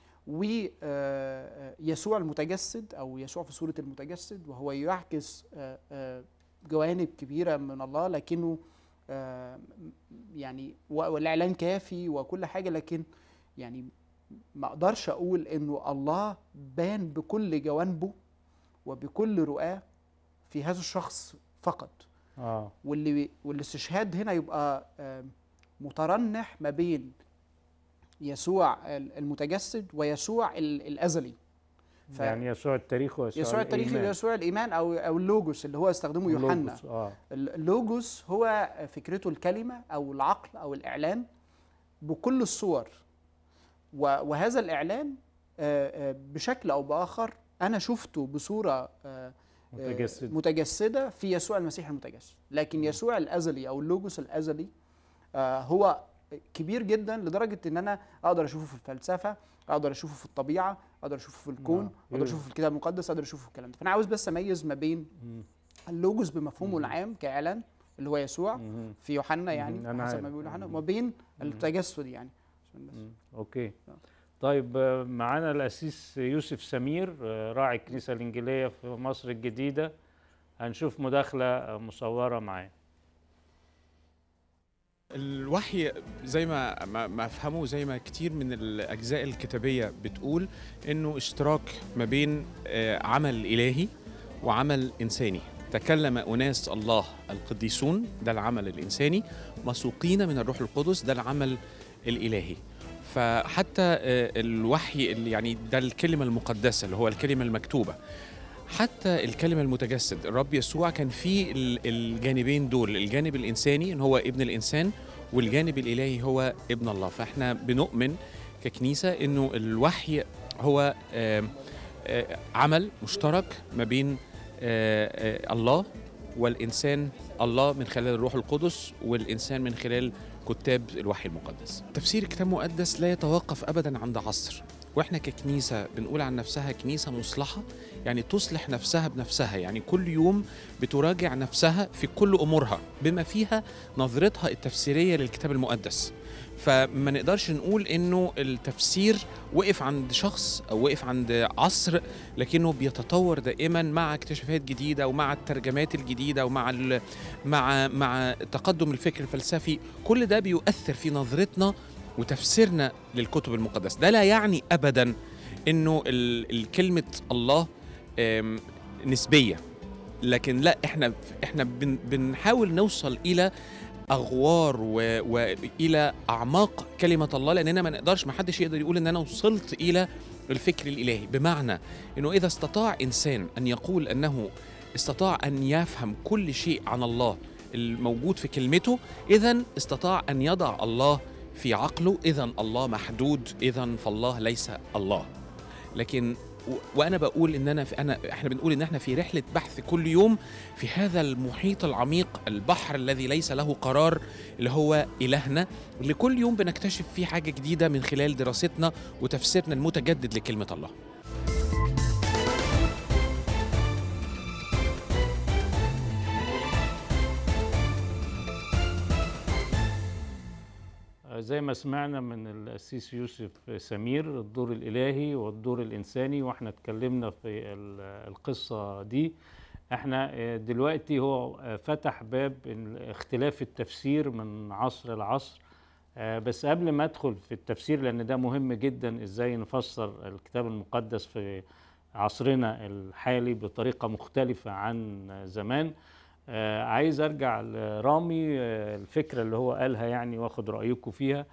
ويسوع المتجسد أو يسوع في صورة المتجسد وهو يعكس آه، آه، جوانب كبيرة من الله لكنه آه، يعني و- والاعلان كافي وكل حاجه لكن يعني ما اقدرش اقول انه الله بان بكل جوانبه وبكل رؤاه في هذا الشخص فقط اه واللي والاستشهاد هنا يبقى آه، مترنح ما بين يسوع ال- المتجسد ويسوع ال- الازلي ف- يعني يسوع التاريخ ويسوع يسوع التاريخي الإيمان. ويسوع الايمان او او اللوجوس اللي هو استخدمه يوحنا اللوجوس، اه اللوجوس هو فكرته الكلمة أو العقل أو الإعلان بكل الصور و- وهذا الإعلان آه، آه، بشكل أو بآخر أنا شفته بصورة آه، آه، متجسد متجسدة في يسوع المسيح المتجسد لكن يسوع الأزلي أو اللوجوس الأزلي آه، هو كبير جدا لدرجة إن أنا أقدر أشوفه في الفلسفة أقدر أشوفه في الطبيعة أقدر أشوفه في الكون آه. أقدر أشوفه في الكتاب المقدس أقدر أشوفه في الكلام ده فأنا عاوز بس أميز ما بين مم. اللوجوس بمفهومه مم. العام كإعلان اللي هو يسوع مم. في يوحنا يعني مم. أنا حسب عارف. ما بيقول يوحنا مم. وما بين مم. التجسد يعني عشان بس. مم. اوكي آه. طيب آه، معانا الاسيس يوسف سمير آه، راعي الكنيسه الانجيليه في مصر الجديده هنشوف مداخله آه، مصوره معاه الوحي زي ما ما ما افهمه زي ما كتير من الاجزاء الكتابيه بتقول انه اشتراك ما بين آه، عمل الهي وعمل انساني تكلم اناس الله القديسون ده العمل الانساني مسوقين من الروح القدس ده العمل الالهي فحتى آه، الوحي اللي يعني ده الكلمه المقدسه اللي هو الكلمه المكتوبه حتى الكلمة المتجسد الرب يسوع كان فيه ال- الجانبين دول الجانب الإنساني إن هو ابن الإنسان والجانب الإلهي هو ابن الله فإحنا بنؤمن ككنيسة إنه الوحي هو آم، آه، عمل مشترك ما بين آه، آه، الله والإنسان الله من خلال الروح القدس والإنسان من خلال كتاب الوحي المقدس تفسير الكتاب المقدس لا يتوقف أبدا عند عصر واحنا ككنيسه بنقول عن نفسها كنيسه مصلحه يعني تصلح نفسها بنفسها يعني كل يوم بتراجع نفسها في كل امورها بما فيها نظرتها التفسيريه للكتاب المقدس فما نقدرش نقول انه التفسير وقف عند شخص او وقف عند عصر لكنه بيتطور دائما مع اكتشافات جديده ومع الترجمات الجديده ومع ال- مع مع تقدم الفكر الفلسفي كل ده بيؤثر في نظرتنا وتفسيرنا للكتب المقدسه ده لا يعني ابدا انه ال- الكلمه الله آم، نسبيه لكن لا احنا احنا بن بنحاول نوصل الى اغوار و- والى اعماق كلمه الله لاننا ما نقدرش ما حدش يقدر يقول ان انا وصلت الى الفكر الالهي بمعنى انه اذا استطاع انسان ان يقول انه استطاع ان يفهم كل شيء عن الله الموجود في كلمته اذا استطاع ان يضع الله في عقله اذا الله محدود اذا فالله ليس الله لكن و- وانا بقول ان انا في انا احنا بنقول ان احنا في رحله بحث كل يوم في هذا المحيط العميق البحر الذي ليس له قرار اللي هو الهنا اللي كل يوم بنكتشف فيه حاجه جديده من خلال دراستنا وتفسيرنا المتجدد لكلمه الله آه، زي ما سمعنا من القسيس يوسف سمير الدور الإلهي والدور الإنساني واحنا اتكلمنا في ال- القصة دي احنا آه، دلوقتي هو آه، فتح باب ال- اختلاف التفسير من عصر لعصر آه، بس قبل ما ادخل في التفسير لان ده مهم جدا ازاي نفسر الكتاب المقدس في عصرنا الحالي بطريقه مختلفه عن زمان آه، عايز ارجع لرامي آه، الفكره اللي هو قالها يعني واخد رايكم فيها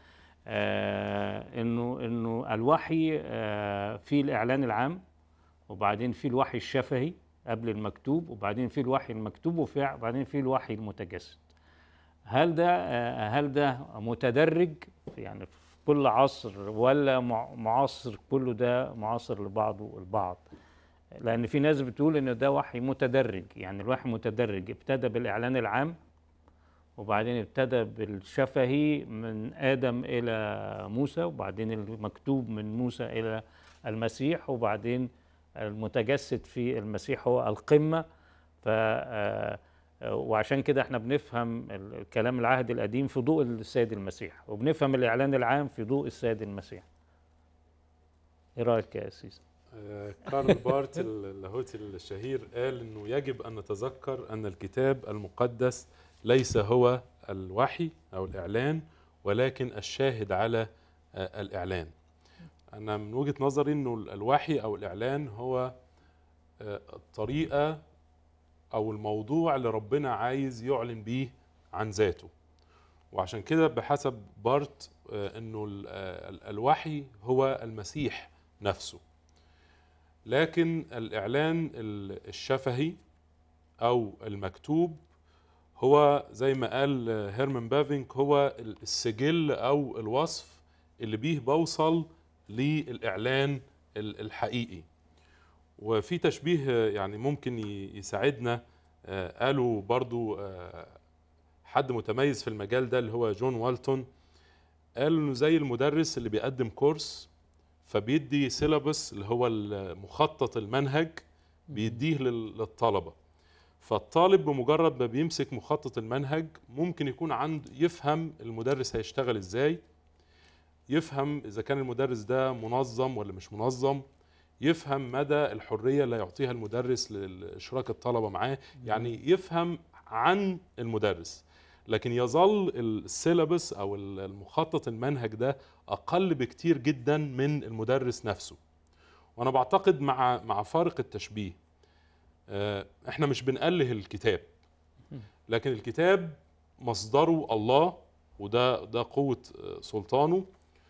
آه، انه انه الوحي آه، في الاعلان العام وبعدين في الوحي الشفهي قبل المكتوب وبعدين في الوحي المكتوب وفي وبعدين في الوحي المتجسد هل ده آه، هل ده متدرج يعني في كل عصر ولا مع- معاصر كله ده معاصر لبعضه البعض لان في ناس بتقول ان ده وحي متدرج يعني الوحي متدرج ابتدى بالاعلان العام وبعدين ابتدى بالشفهي من ادم الى موسى وبعدين المكتوب من موسى الى المسيح وبعدين المتجسد في المسيح هو القمه ف آه، آه، وعشان كده احنا بنفهم ال- الكلام العهد القديم في ضوء السيد المسيح وبنفهم الاعلان العام في ضوء السيد المسيح ايه رايك يا اسيس آه، كارل بارت اللاهوتي الشهير قال انه يجب ان نتذكر ان الكتاب المقدس ليس هو الوحي او الاعلان ولكن الشاهد على آه، الاعلان انا من وجهه نظري انه الوحي او الاعلان هو آه، الطريقه او الموضوع اللي ربنا عايز يعلن بيه عن ذاته وعشان كده بحسب بارت آه، انه ال- آه، ال- الوحي هو المسيح نفسه لكن الإعلان ال- الشفهي أو المكتوب هو زي ما قال هيرمان بافينك هو السجل أو الوصف اللي بيه بوصل للإعلان ال- الحقيقي وفي تشبيه يعني ممكن ي- يساعدنا آه، قالوا برضو آه، حد متميز في المجال ده اللي هو جون والتون قال انه زي المدرس اللي بيقدم كورس فبيدي سيلابس اللي هو مخطط المنهج بيديه لل- للطلبه فالطالب بمجرد ما بيمسك مخطط المنهج ممكن يكون عنده يفهم المدرس هيشتغل ازاي يفهم اذا كان المدرس ده منظم ولا مش منظم يفهم مدى الحريه اللي هيعطيها المدرس لاشراك الطلبه معاه يعني يفهم عن المدرس لكن يظل السيلابس او المخطط المنهج ده اقل بكتير جدا من المدرس نفسه وانا بعتقد مع مع فارق التشبيه آه، احنا مش بنأله الكتاب لكن الكتاب مصدره الله وده ده قوة آه، سلطانه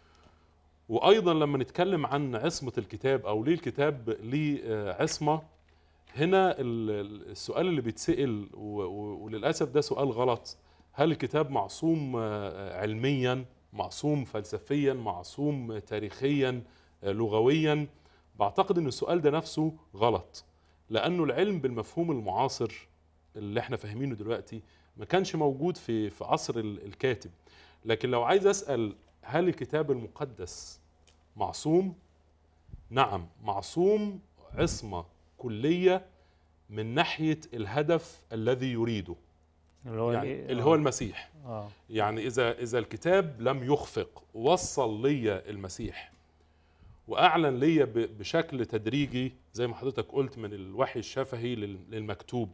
وايضا لما نتكلم عن عصمة الكتاب او ليه الكتاب ليه آه، عصمة هنا ال- ال- السؤال اللي بيتسأل و- و- وللأسف ده سؤال غلط هل الكتاب معصوم آه، علميا معصوم فلسفيا معصوم تاريخيا آه، لغويا بعتقد ان السؤال ده نفسه غلط لانه العلم بالمفهوم المعاصر اللي احنا فاهمينه دلوقتي ما كانش موجود في في عصر ال- الكاتب لكن لو عايز اسال هل الكتاب المقدس معصوم نعم معصوم عصمه كليه من ناحيه الهدف الذي يريده اللي هو يعني إيه؟ اللي هو المسيح اه يعني اذا اذا الكتاب لم يخفق وصل لي المسيح واعلن لي ب- بشكل تدريجي زي ما حضرتك قلت من الوحي الشفهي لل- للمكتوب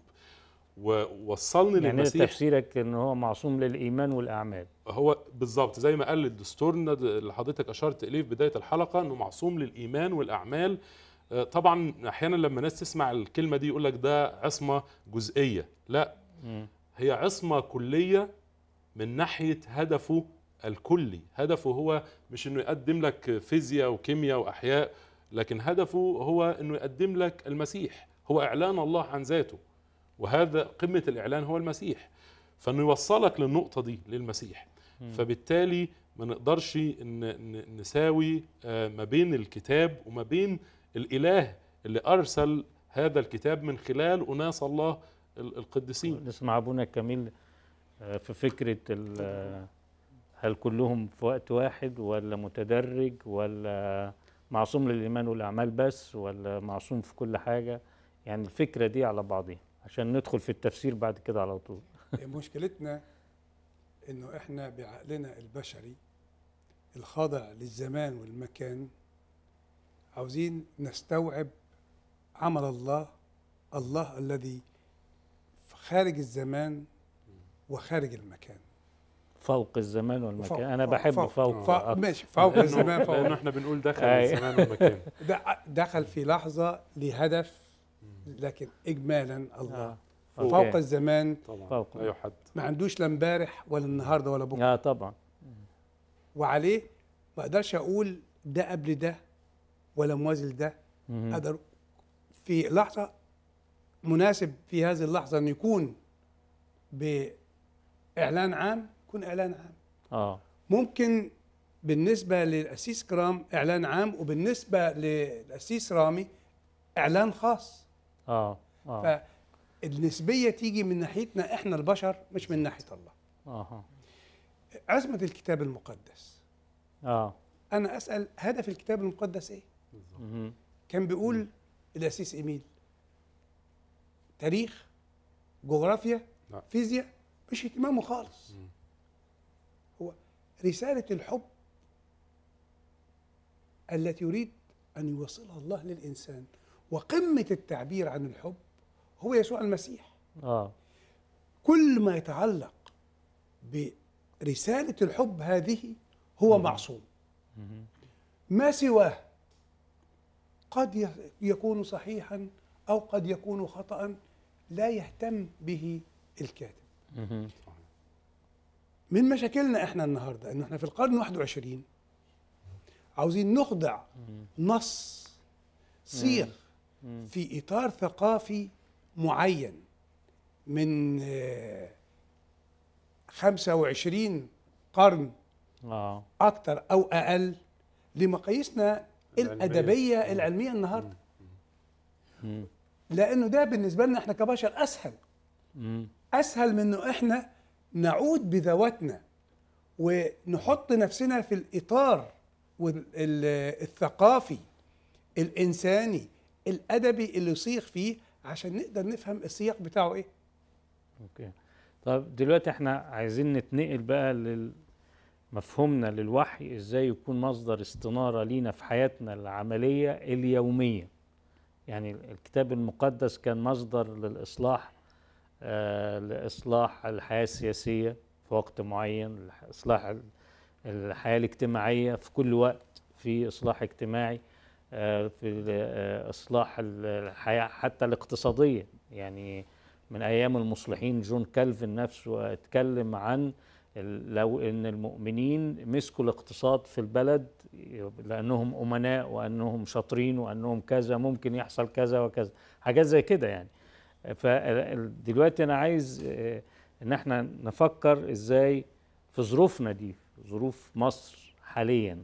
ووصلني يعني للمسيح تفسيرك ان هو معصوم للايمان والاعمال هو بالظبط زي ما قال الدستور إن ده اللي حضرتك اشرت اليه في بدايه الحلقه انه معصوم للايمان والاعمال آه، طبعا احيانا لما ناس تسمع الكلمه دي يقول لك ده عصمه جزئيه لا مم. هي عصمة كلية من ناحية هدفه الكلي هدفه هو مش انه يقدم لك فيزياء وكيمياء واحياء لكن هدفه هو انه يقدم لك المسيح هو اعلان الله عن ذاته وهذا قمة الاعلان هو المسيح فانه يوصلك للنقطة دي للمسيح فبالتالي ما نقدرش ان ن- نساوي آه، ما بين الكتاب وما بين الاله اللي ارسل هذا الكتاب من خلال اناس الله ال- القديسين نسمع ابونا كميل آه، في فكره ال- آه، هل كلهم في وقت واحد ولا متدرج ولا معصوم للايمان والاعمال بس ولا معصوم في كل حاجه يعني الفكره دي على بعضها عشان ندخل في التفسير بعد كده على طول مشكلتنا انه احنا بعقلنا البشري الخاضع للزمان والمكان عاوزين نستوعب عمل الله الله الذي خارج الزمان وخارج المكان فوق الزمان والمكان فوق- انا فوق- بحب فوق- فوق, فوق أكتر. ماشي فوق الزمان لانه فوق احنا بنقول دخل أي. الزمان والمكان د- دخل في لحظه لهدف لكن اجمالا الله آه. فوق أوكي. الزمان طبعا فوق. لا يحد ما عندوش لا امبارح ولا النهارده ولا بكره اه طبعا وعليه ما اقدرش اقول ده قبل ده ولا موازي لده مهم. اقدر في لحظه مناسب في هذه اللحظه ان يكون باعلان عام يكون اعلان عام اه ممكن بالنسبه للاسيس كرام اعلان عام وبالنسبه للاسيس رامي اعلان خاص اه اه فالنسبيه تيجي من ناحيتنا احنا البشر مش من ناحيه الله اه عزمه الكتاب المقدس اه انا اسال هدف الكتاب المقدس ايه مهم. كان بيقول الاسيس ايميل تاريخ جغرافيا لا. فيزياء مش اهتمامه خالص مم. هو رساله الحب التي يريد ان يوصلها الله للانسان وقمه التعبير عن الحب هو يسوع المسيح اه كل ما يتعلق برساله الحب هذه هو معصوم مهم. ما سواه قد ي- يكون صحيحا او قد يكون خطا لا يهتم به الكاتب مهم. من مشاكلنا احنا النهارده ان احنا في القرن 21 عاوزين نخضع نص صيغ مم. في اطار ثقافي معين من آه، 25 قرن اه اكتر او اقل لمقاييسنا العلمية. الادبيه العلميه النهارده مم. لانه ده بالنسبه لنا احنا كبشر اسهل مم. اسهل من انه احنا نعود بذواتنا ونحط نفسنا في الاطار وال- ال- الثقافي الانساني الادبي اللي صيغ فيه عشان نقدر نفهم السياق بتاعه ايه اوكي طب دلوقتي احنا عايزين نتنقل بقى لمفهومنا للوحي ازاي يكون مصدر استنارة لينا في حياتنا العملية اليومية يعني الكتاب المقدس كان مصدر للإصلاح آه لإصلاح الحياة السياسية في وقت معين إصلاح ال- الحياة الاجتماعية في كل وقت في إصلاح اجتماعي آه في آه إصلاح ال- الحياة حتى الاقتصادية يعني من ايام المصلحين جون كالفن نفسه اتكلم عن ال- لو ان المؤمنين مسكوا الاقتصاد في البلد لانهم امناء وانهم شاطرين وانهم كذا ممكن يحصل كذا وكذا حاجات زي كده يعني فدلوقتي انا عايز آه، ان احنا نفكر ازاي في ظروفنا دي ظروف مصر حاليا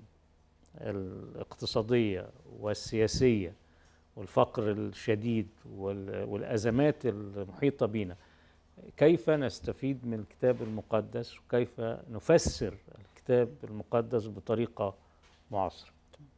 الاقتصاديه والسياسيه والفقر الشديد وال- والازمات المحيطه بينا كيف نستفيد من الكتاب المقدس وكيف نفسر الكتاب المقدس بطريقه معاصره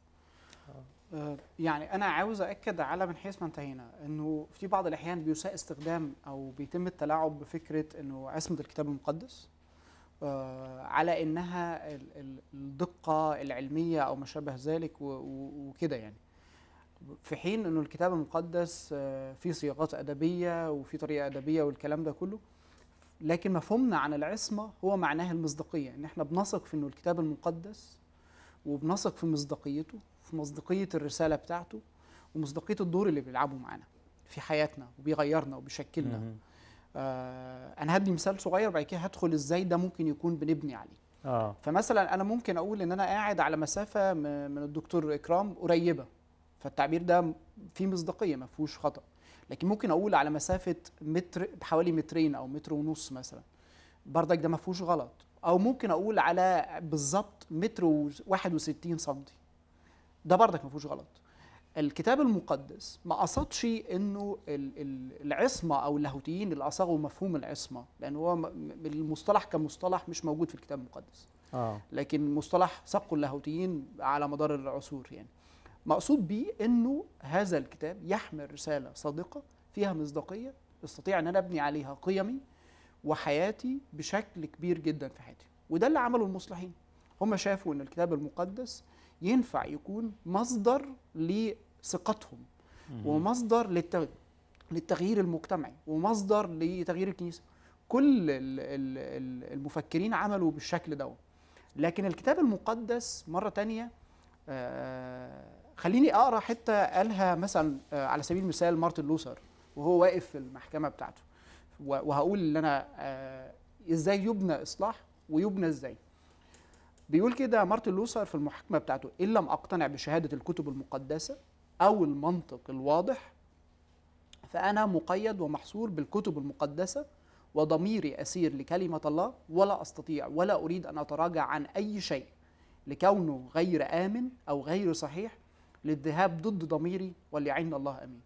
آه، يعني انا عاوز اكد على من حيث ما انتهينا انه في بعض الاحيان بيساء استخدام او بيتم التلاعب بفكره انه عصمه الكتاب المقدس آه، على انها ال- ال- الدقه العلميه او ما شابه ذلك و- و- وكده يعني في حين انه الكتاب المقدس آه، فيه صياغات ادبيه وفي طريقه ادبيه والكلام ده كله لكن مفهومنا عن العصمه هو معناه المصداقيه ان احنا بنثق في انه الكتاب المقدس وبنثق في مصداقيته في مصداقيه الرساله بتاعته ومصداقيه الدور اللي بيلعبه معانا في حياتنا وبيغيرنا وبيشكلنا مهم. آه انا هدي مثال صغير بعد كده هدخل ازاي ده ممكن يكون بنبني عليه اه فمثلا انا ممكن اقول ان انا قاعد على مسافه م- من الدكتور اكرام قريبه فالتعبير ده فيه مصداقيه ما فيهوش خطا لكن ممكن اقول على مسافه متر بحوالي مترين او متر ونص مثلا بردك ده ما فيهوش غلط او ممكن اقول على بالظبط متر و61 سم ده بردك ما فيهوش غلط الكتاب المقدس ما قصدش انه ال- ال- العصمه او اللاهوتيين اللي اصاغوا مفهوم العصمه لان هو م- م- المصطلح كمصطلح مش موجود في الكتاب المقدس اه لكن مصطلح سقوا اللاهوتيين على مدار العصور يعني مقصود بيه انه هذا الكتاب يحمل رساله صادقه فيها مصداقيه استطيع ان انا ابني عليها قيمي وحياتي بشكل كبير جدا في حياتي وده اللي عمله المصلحين هم شافوا ان الكتاب المقدس ينفع يكون مصدر لثقتهم ومصدر للت... للتغيير المجتمعي ومصدر لتغيير الكنيسه كل ال- ال- ال- المفكرين عملوا بالشكل ده لكن الكتاب المقدس مره تانية آه، خليني اقرا حته قالها مثلا آه، على سبيل المثال مارتن لوثر وهو واقف في المحكمه بتاعته و- وهقول ان انا آه، ازاي يبنى اصلاح ويبنى ازاي بيقول كده مارتن لوثر في المحاكمه بتاعته ان لم اقتنع بشهاده الكتب المقدسه او المنطق الواضح فانا مقيد ومحصور بالكتب المقدسه وضميري اسير لكلمه الله ولا استطيع ولا اريد ان اتراجع عن اي شيء لكونه غير امن او غير صحيح للذهاب ضد ضميري وليعن الله امين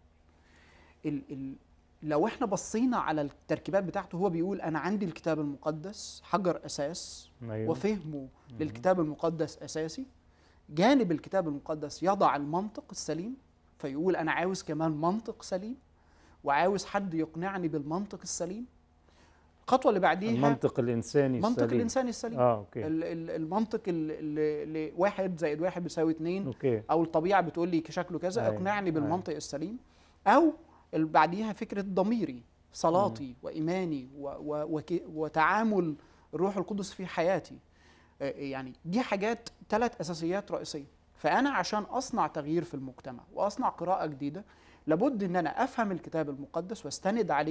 ال ال لو احنا بصينا على التركيبات بتاعته هو بيقول انا عندي الكتاب المقدس حجر اساس أيوة. وفهمه للكتاب المقدس اساسي جانب الكتاب المقدس يضع المنطق السليم فيقول انا عاوز كمان منطق سليم وعاوز حد يقنعني بالمنطق السليم الخطوه اللي بعديها المنطق الانساني منطق السليم. الانسان السليم اه اوكي ال- ال- المنطق اللي اللي واحد زائد واحد بيساوي اتنين اوكي او الطبيعه بتقول لي شكله كذا أيوة، اقنعني أيوة. بالمنطق السليم او اللي بعديها فكره ضميري صلاتي وايماني و و وك- وتعامل الروح القدس في حياتي آه، يعني دي حاجات ثلاث اساسيات رئيسيه فانا عشان اصنع تغيير في المجتمع واصنع قراءه جديده لابد ان انا افهم الكتاب المقدس واستند عليه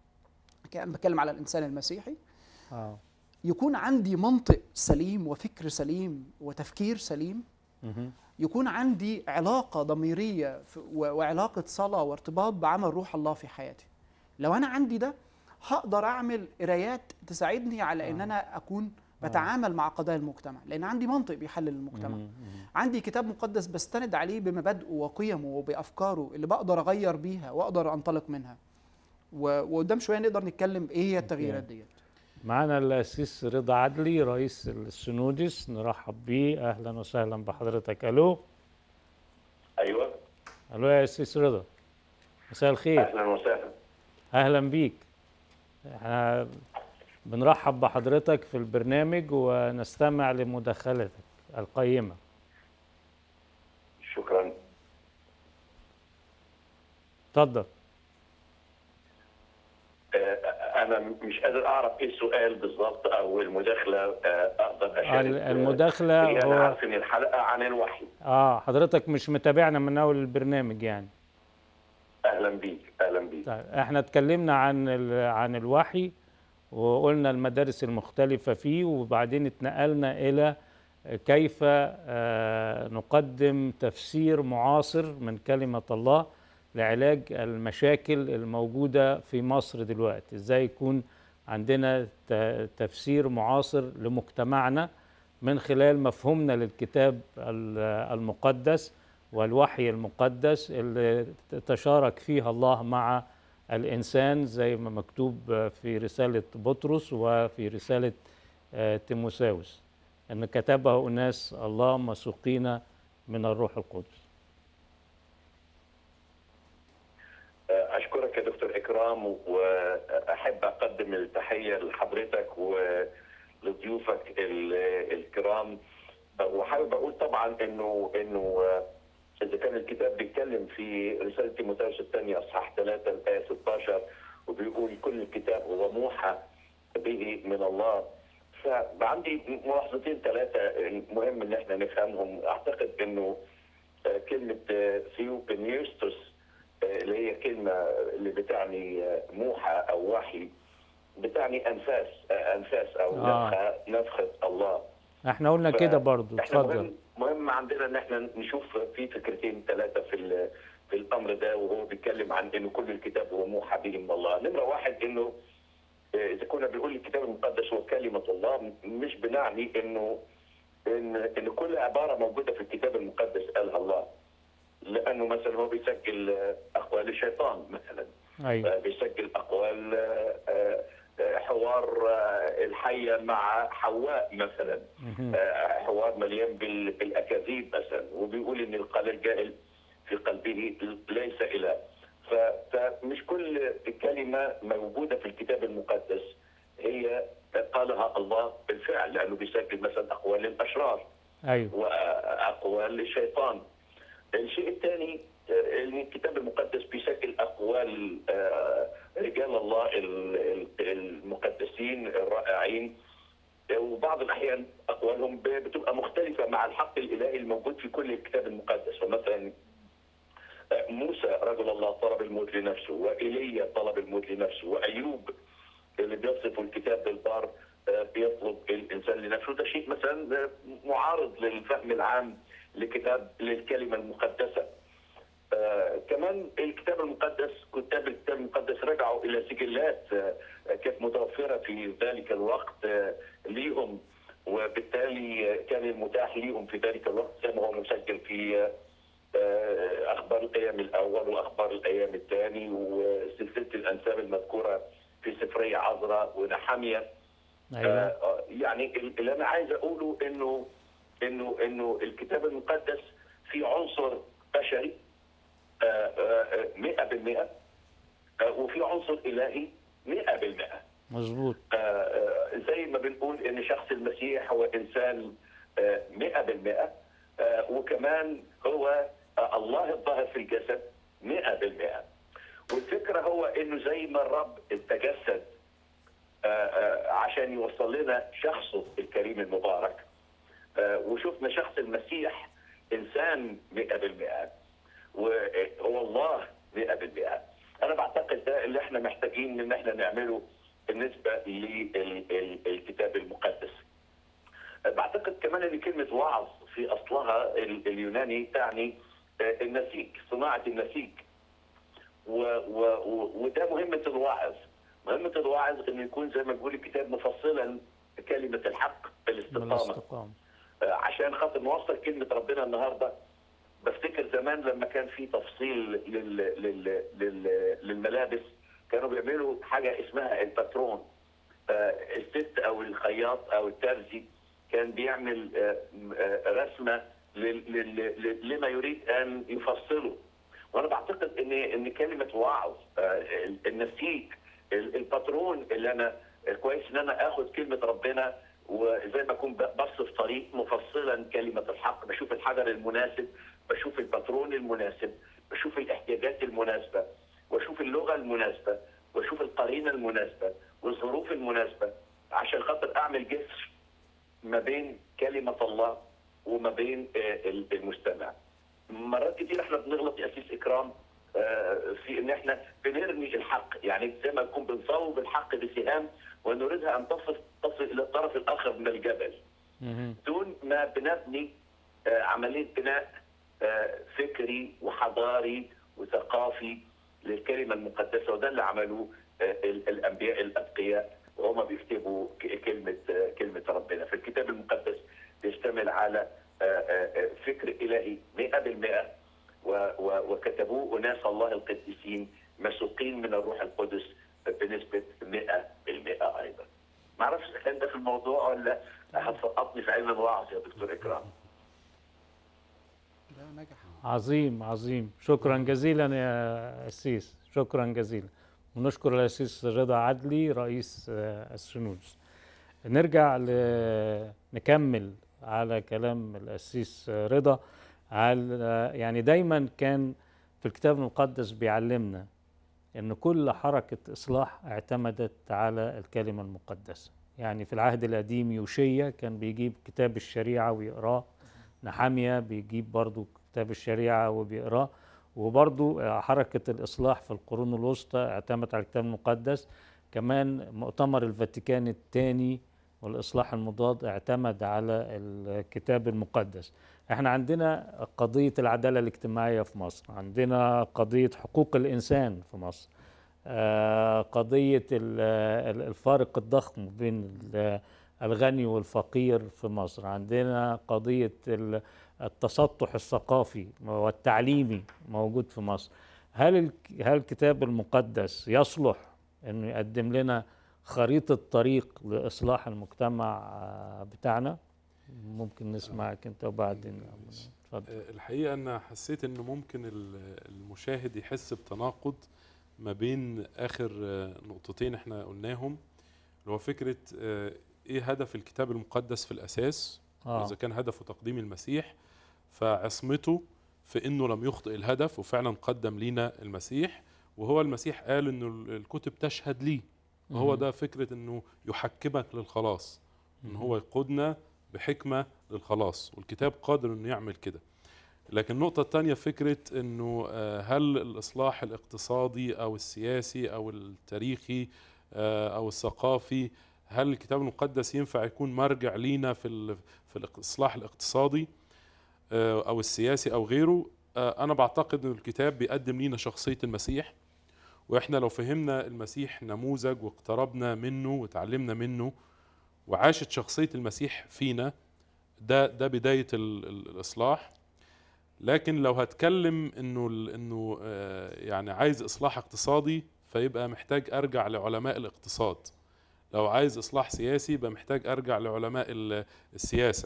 كان بتكلم على الانسان المسيحي اه يكون عندي منطق سليم وفكر سليم وتفكير سليم مهم. يكون عندي علاقة ضميرية ف- و- وعلاقة صلاة وارتباط بعمل روح الله في حياتي لو أنا عندي ده هقدر أعمل قرايات تساعدني على إن أنا أكون بتعامل مع قضايا المجتمع لأن عندي منطق بيحلل المجتمع مهم. عندي كتاب مقدس بستند عليه بمبادئه وقيمه وبأفكاره اللي بقدر أغير بيها وأقدر أنطلق منها و- وقدام شوية نقدر نتكلم إيه هي التغييرات ديت معانا الأسيس رضا عدلي رئيس السنودس نرحب بيه أهلا وسهلا بحضرتك ألو ايوه ألو يا أسيس رضا مساء الخير اهلا وسهلا أهلا بيك احنا بنرحب بحضرتك في البرنامج ونستمع لمداخلتك القيمة شكرا اتفضل آه، انا مش قادر اعرف ايه السؤال بالظبط او المداخله آه، اقدر اشارك ال- المداخلة هي هو- انا عارف ان الحلقه عن الوحي اه حضرتك مش متابعنا من أول البرنامج يعني اهلا بيك اهلا بيك طيب احنا اتكلمنا عن ال- عن الوحي وقلنا المدارس المختلفة فيه وبعدين اتنقلنا إلى كيف آه، نقدم تفسير معاصر من كلمة الله لعلاج المشاكل الموجودة في مصر دلوقتي ازاي يكون عندنا ت- تفسير معاصر لمجتمعنا من خلال مفهومنا للكتاب ال- المقدس والوحي المقدس اللي تشارك فيها الله مع الإنسان زي ما مكتوب في رسالة بطرس وفي رسالة آه، تيموساوس أن كتبه أناس الله مسوقين من الروح القدس آه، اشكرك يا دكتور اكرام واحب اقدم التحيه لحضرتك ولضيوفك ال- الكرام آه، وحابب اقول طبعا انه انه آه، اذا كان الكتاب بيتكلم في رساله تيموثاوس الثانيه اصحاح 3 الايه 16 وبيقول كل الكتاب هو موحى به من الله فعندي ملاحظتين ثلاثه مهم ان احنا نفهمهم اعتقد انه آه، كلمه ثيوبنيوستوس اللي هي كلمة اللي بتعني موحى أو وحي بتعني أنفاس أنفاس أو آه. نفخة نفخة الله احنا قلنا ف- كده برضو احنا اتفضل مهم, مهم عندنا ان احنا نشوف في فكرتين ثلاثة في ال- في الأمر ده وهو بيتكلم عن إنه كل الكتاب هو موحى به من الله نمرة واحد إنه آه، إذا كنا بنقول الكتاب المقدس هو كلمة الله مش بنعني إنه إن إن كل عبارة موجودة في الكتاب المقدس قالها الله لأنه مثلا هو بيسجل آه، أقوال الشيطان مثلا ايوه آه، بيسجل اقوال آه، آه، آه، حوار آه، الحيه مع حواء مثلا مهم. آه، حوار مليان بال- بالاكاذيب مثلا وبيقول ان القال الجاهل في قلبه ليس اله ف- فمش كل كلمه موجوده في الكتاب المقدس هي قالها الله بالفعل لانه بيسجل مثلا اقوال الاشرار ايوه واقوال الشيطان. الشيء الثاني آه، الكتاب المقدس بيسجل اقوال آه، رجال الله ال- ال- المقدسين الرائعين آه، وبعض الاحيان اقوالهم ب- بتبقى مختلفه مع الحق الالهي الموجود في كل الكتاب المقدس فمثلا آه، موسى رجل الله طلب الموت لنفسه وايليا طلب الموت لنفسه وايوب اللي بيصفه الكتاب بالبار آه، بيطلب الانسان لنفسه ده شيء مثلا آه، معارض للفهم العام لكتاب للكلمه المقدسه آه، كمان الكتاب المقدس كتاب الكتاب المقدس رجعوا الى سجلات آه، كانت متوفره في ذلك الوقت آه، ليهم وبالتالي آه، كان المتاح ليهم في ذلك الوقت زي ما هو مسجل في آه، آه، اخبار الايام الاول واخبار الايام الثاني وسلسله الانساب المذكوره في سفريه عذراء ونحاميه ايوه آه، يعني اللي انا عايز اقوله انه انه انه الكتاب المقدس في عنصر بشري آه، آه، 100% آه، وفي عنصر الهي 100% مظبوط آه، آه، زي ما بنقول ان شخص المسيح هو انسان آه، 100% آه، وكمان هو آه، الله الظاهر في الجسد 100% والفكره هو انه زي ما الرب تجسد آه، آه، عشان يوصل لنا شخصه الكريم المبارك آه، وشفنا شخص المسيح انسان 100% وهو الله 100% انا بعتقد ده اللي احنا محتاجين ان احنا نعمله بالنسبه للكتاب المقدس بعتقد كمان ان كلمه وعظ في اصلها ال- اليوناني تعني آه، النسيج صناعه النسيج و و و وده مهمه الواعظ مهمه الواعظ انه يكون زي ما بيقول الكتاب مفصلا كلمه الحق بالاستقامه بالاستقامة آه، عشان خاطر نوصل كلمه ربنا النهارده بفتكر زمان لما كان في تفصيل لل... لل... لل... للملابس كانوا بيعملوا حاجه اسمها الباترون آه، الست او الخياط او الترزي كان بيعمل آه، م- آه، رسمه لل... لل... لل- لما يريد ان يفصله وانا بعتقد ان ان كلمه وعظ آه، النسيج ال- الباترون اللي انا كويس ان انا اخد كلمه ربنا وزي ما اكون ب- بصف طريق مفصلا كلمه الحق بشوف الحجر المناسب بشوف الباترون المناسب بشوف الاحتياجات المناسبه واشوف اللغه المناسبه واشوف القرينه المناسبه والظروف المناسبه عشان خاطر اعمل جسر ما بين كلمه الله وما بين آه، المستمع مرات كتير احنا بنغلط يا اسيس اكرام آه، في ان احنا بنرمي الحق يعني زي ما نكون بنصوب الحق بسهام ونريدها ان تصل تصل الى الطرف الاخر من الجبل مهم. دون ما بنبني آه، عمليه بناء آه، فكري وحضاري وثقافي للكلمه المقدسه وده اللي عملوه آه، ال- الانبياء الاتقياء وهم بيكتبوا ك- كلمه آه، كلمه ربنا فالكتاب المقدس بيشتمل على آه، آه، آه، فكر الهي 100% و- و- وكتبوه اناس الله القديسين مسوقين من الروح القدس بنسبه 100% ايضا. ما اعرفش اذا كان ده في الموضوع ولا هتسقطني في علم الوعظ يا دكتور اكرام. ده نجح عظيم عظيم شكرا جزيلا يا أسيس شكرا جزيلا ونشكر الأسيس رضا عدلي رئيس آه، السنودس نرجع ل... نكمل على كلام الأسيس رضا على يعني دايما كان في الكتاب المقدس بيعلمنا ان كل حركة اصلاح اعتمدت على الكلمة المقدسة يعني في العهد القديم يوشيا كان بيجيب كتاب الشريعة ويقراه نحامية بيجيب برضو كتاب الشريعة وبيقراه وبرضو آه، حركة الإصلاح في القرون الوسطى اعتمدت على الكتاب المقدس كمان مؤتمر الفاتيكان الثاني والإصلاح المضاد اعتمد على الكتاب المقدس احنا عندنا قضية العدالة الاجتماعية في مصر عندنا قضية حقوق الإنسان في مصر آه، قضية ال- ال- الفارق الضخم بين ال- الغني والفقير في مصر عندنا قضية ال- التسطح الثقافي والتعليمي موجود في مصر هل الك- هل الكتاب المقدس يصلح انه يقدم لنا خريطة طريق لإصلاح المجتمع آه، بتاعنا ممكن نسمعك انت وبعدين اتفضل آه، الحقيقه انا حسيت انه ممكن ال- المشاهد يحس بتناقض ما بين اخر آه، نقطتين احنا قلناهم اللي هو فكره آه، ايه هدف الكتاب المقدس في الاساس آه. اذا كان هدفه تقديم المسيح فعصمته في انه لم يخطئ الهدف وفعلا قدم لينا المسيح وهو المسيح قال انه ال- الكتب تشهد لي وهو مهم. ده فكره انه يحكمك للخلاص ان هو يقودنا بحكمه للخلاص والكتاب قادر انه يعمل كده لكن النقطة الثانية فكرة انه آه، هل الاصلاح الاقتصادي او السياسي او التاريخي آه، او الثقافي هل الكتاب المقدس ينفع يكون مرجع لينا في ال- في الاصلاح الاقتصادي آه، او السياسي او غيره آه، انا بعتقد ان الكتاب بيقدم لينا شخصية المسيح واحنا لو فهمنا المسيح نموذج واقتربنا منه وتعلمنا منه وعاشت شخصية المسيح فينا ده ده بداية ال- ال- الإصلاح لكن لو هتكلم انه ال- انه آه، يعني عايز اصلاح اقتصادي فيبقى محتاج ارجع لعلماء الاقتصاد لو عايز اصلاح سياسي يبقى محتاج ارجع لعلماء ال- السياسه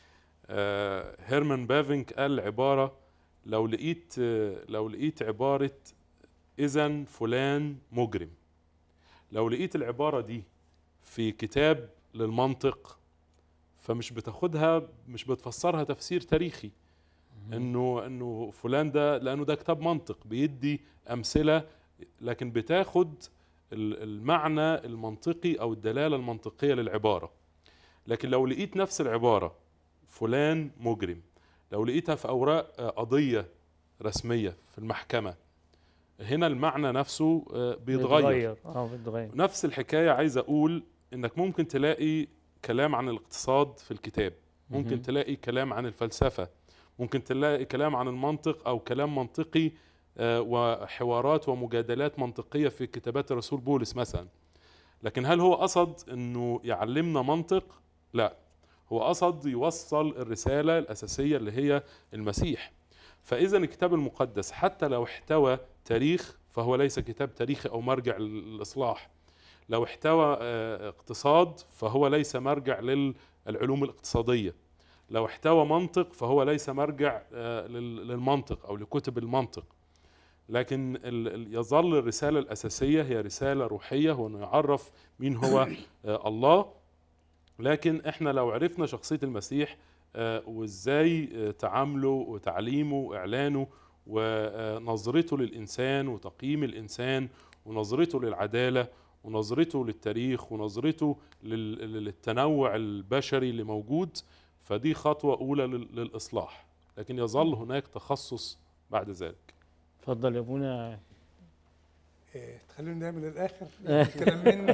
آه، هيرمان بافنك قال عباره لو لقيت آه، لو لقيت عباره اذا فلان مجرم لو لقيت العباره دي في كتاب للمنطق فمش بتاخدها مش بتفسرها تفسير تاريخي انه انه فلان ده لانه ده كتاب منطق بيدي امثله لكن بتاخد ال- المعنى المنطقي او الدلاله المنطقيه للعباره لكن لو لقيت نفس العباره فلان مجرم لو لقيتها في اوراق آه، قضيه رسميه في المحكمه هنا المعنى نفسه آه، بيتغير اه بيتغير نفس الحكايه عايز اقول انك ممكن تلاقي كلام عن الاقتصاد في الكتاب ممكن مهم. تلاقي كلام عن الفلسفه ممكن تلاقي كلام عن المنطق او كلام منطقي آه، وحوارات ومجادلات منطقيه في كتابات الرسول بولس مثلا لكن هل هو قصد انه يعلمنا منطق لا هو قصد يوصل الرساله الاساسيه اللي هي المسيح فاذا الكتاب المقدس حتى لو احتوى تاريخ فهو ليس كتاب تاريخي او مرجع للاصلاح لو احتوى آه، اقتصاد فهو ليس مرجع للعلوم الاقتصاديه لو احتوى منطق فهو ليس مرجع آه، لل- للمنطق او لكتب المنطق لكن ال- ال- يظل الرساله الاساسيه هي رساله روحيه هو انه يعرف مين هو آه، الله لكن احنا لو عرفنا شخصيه المسيح آه، وازاي آه، تعامله وتعليمه واعلانه ونظرته للانسان وتقييم الانسان ونظرته للعداله ونظرته للتاريخ ونظرته لل- للتنوع البشري اللي موجود فدي خطوه اولى لل- للاصلاح لكن يظل هناك تخصص بعد ذلك اتفضل يا ابونا إيه، تخلوني نعمل الاخر الكلام مني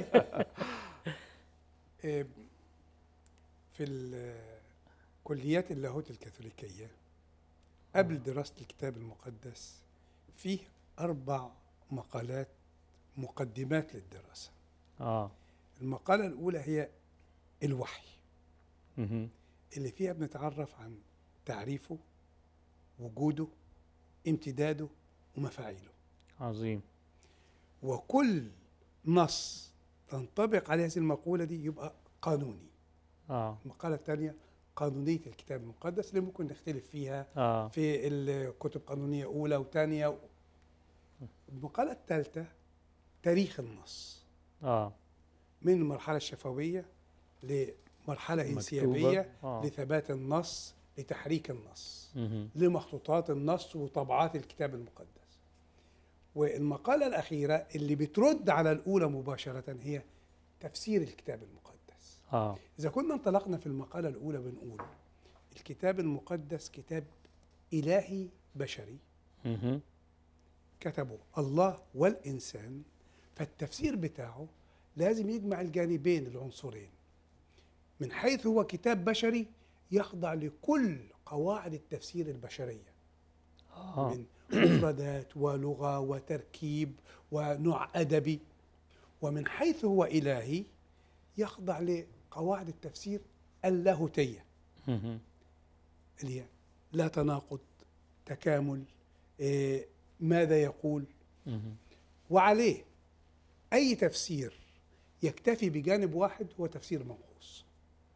إيه، في ال- كليات اللاهوت الكاثوليكيه قبل دراسه الكتاب المقدس فيه اربع مقالات مقدمات للدراسه اه المقاله الاولى هي الوحي مهم. اللي فيها بنتعرف عن تعريفه وجوده امتداده ومفاعيله عظيم وكل نص تنطبق عليه هذه المقولة دي يبقى قانوني اه المقالة الثانية قانونية الكتاب المقدس اللي ممكن نختلف فيها اه في الكتب قانونية أولى وثانية المقالة الثالثة تاريخ النص اه من المرحلة الشفوية لمرحلة مكتوبة. انسيابية آه. لثبات النص لتحريك النص مهم. لمخطوطات النص وطبعات الكتاب المقدس والمقالة الأخيرة اللي بترد على الأولى مباشرة هي تفسير الكتاب المقدس اه إذا كنا انطلقنا في المقالة الأولى بنقول الكتاب المقدس كتاب إلهي بشري مهم. كتبه الله والإنسان فالتفسير بتاعه لازم يجمع الجانبين العنصرين من حيث هو كتاب بشري يخضع لكل قواعد التفسير البشرية اه من مفردات ولغة وتركيب ونوع أدبي ومن حيث هو إلهي يخضع لقواعد التفسير اللاهوتية مهم. اللي هي لا تناقض تكامل إيه، ماذا يقول مهم. وعليه أي تفسير يكتفي بجانب واحد هو تفسير منقوص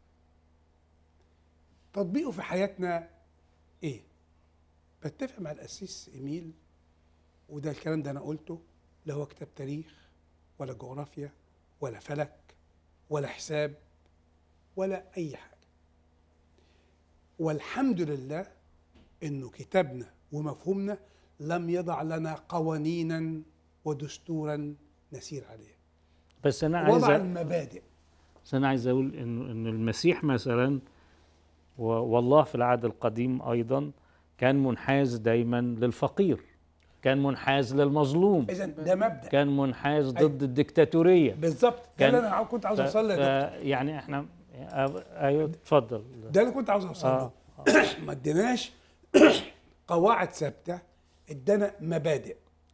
تطبيقه في حياتنا إيه؟ بتفق مع الأسيس إيميل وده الكلام ده أنا قلته لا هو كتاب تاريخ ولا جغرافيا ولا فلك ولا حساب ولا أي حاجة والحمد لله إنه كتابنا ومفهومنا لم يضع لنا قوانينا ودستورا نسير عليه بس انا عايز وضع أ- المبادئ بس انا عايز اقول انه ان المسيح مثلا و- والله في العهد القديم ايضا كان منحاز دايما للفقير كان منحاز للمظلوم اذا ده مبدا كان منحاز أيوة. ضد الدكتاتوريه بالظبط ده كان- اللي انا كنت عاوز ف- اوصل له ف- يا دكتور. يعني احنا ايوه اتفضل ده اللي كنت عاوز اوصل له اه ما اديناش قواعد ثابته ادانا مبادئ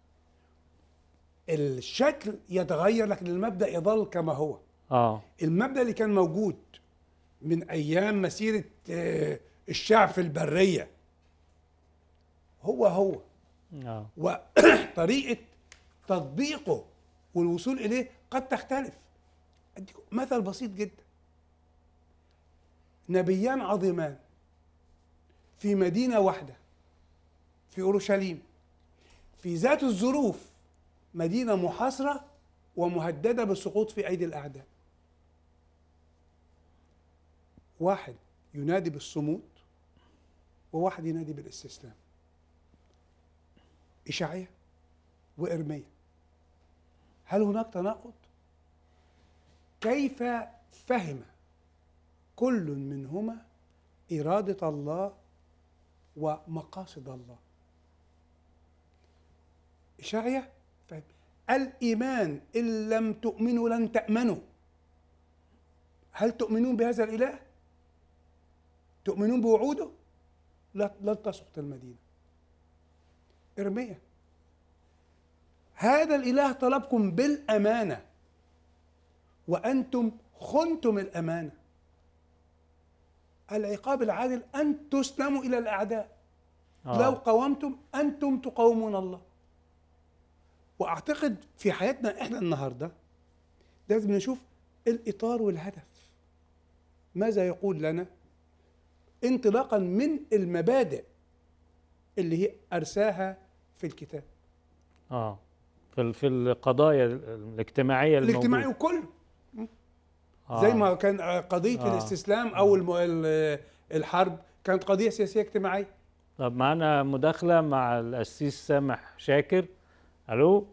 الشكل يتغير لكن المبدا يظل كما هو اه المبدا اللي كان موجود من ايام مسيره آه، الشعب في البريه هو هو اه وطريقه تطبيقه والوصول اليه قد تختلف اديكم مثل بسيط جدا نبيان عظيمان في مدينه واحده في اورشليم في ذات الظروف مدينه محاصره ومهدده بالسقوط في ايدي الاعداء واحد ينادي بالصمود وواحد ينادي بالاستسلام إشعيا وإرميا هل هناك تناقض؟ كيف فهم كل منهما إرادة الله ومقاصد الله إشعيا فهم الإيمان إن لم تؤمنوا لن تأمنوا هل تؤمنون بهذا الإله؟ تؤمنون بوعوده؟ لا لن تسقط المدينة إرميا هذا الإله طلبكم بالأمانة وأنتم خنتم الأمانة العقاب العادل أن تسلموا إلى الأعداء آه. لو قاومتم أنتم تقاومون الله وأعتقد في حياتنا إحنا النهاردة لازم نشوف الإطار والهدف ماذا يقول لنا انطلاقا من المبادئ اللي هي أرساها في الكتاب اه في ال- في القضايا الاجتماعيه الاجتماعي الموجودة. وكله آه. زي ما كان قضية آه. الاستسلام أو الم- ال- الحرب كانت قضية سياسية اجتماعية طب معانا مداخله مع القسيس سامح شاكر الو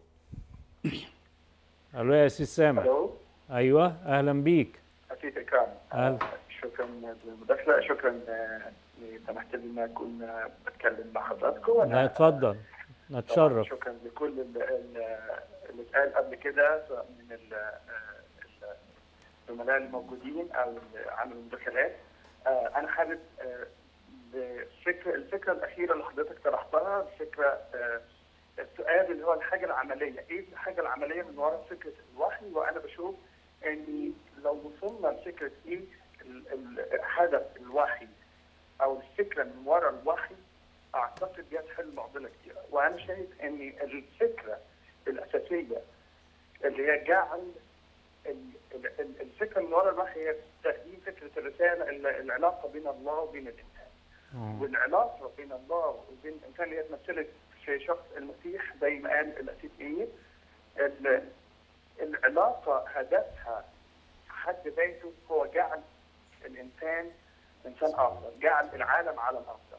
الو يا قسيس سامح الو ايوه اهلا بيك أسيس إكرام أهلا. شكرا للمداخلة شكرا آه، إني سمحت لي إن أكون آه، بتكلم مع حضراتكم لا اتفضل طبعاً نتشرف شكرا لكل ال- ال- اللي اتقال قبل كده سواء من ال- ال- الزملاء الموجودين او اللي عملوا مداخلات آه، انا حابب آه، الفكره الفكره الاخيره اللي حضرتك طرحتها الفكره آه، السؤال اللي هو الحاجه العمليه ايه الحاجه العمليه من وراء فكره الوحي وانا بشوف ان لو وصلنا لفكره ايه ال- ال- هدف الوحي او الفكره من وراء الوحي اعتقد دي هتحل معضله كتير وانا شايف ان الفكره الاساسيه اللي هي جعل ال- ال- ال- الفكره من وراء الوحي هي تقديم فكره الرساله ال- العلاقه بين الله وبين الانسان آه. والعلاقه بين الله وبين الانسان اللي هي اتمثلت في شخص المسيح زي ما قال الاسيس ايه ال- العلاقه هدفها في حد ذاته هو جعل الانسان انسان افضل جعل العالم عالم افضل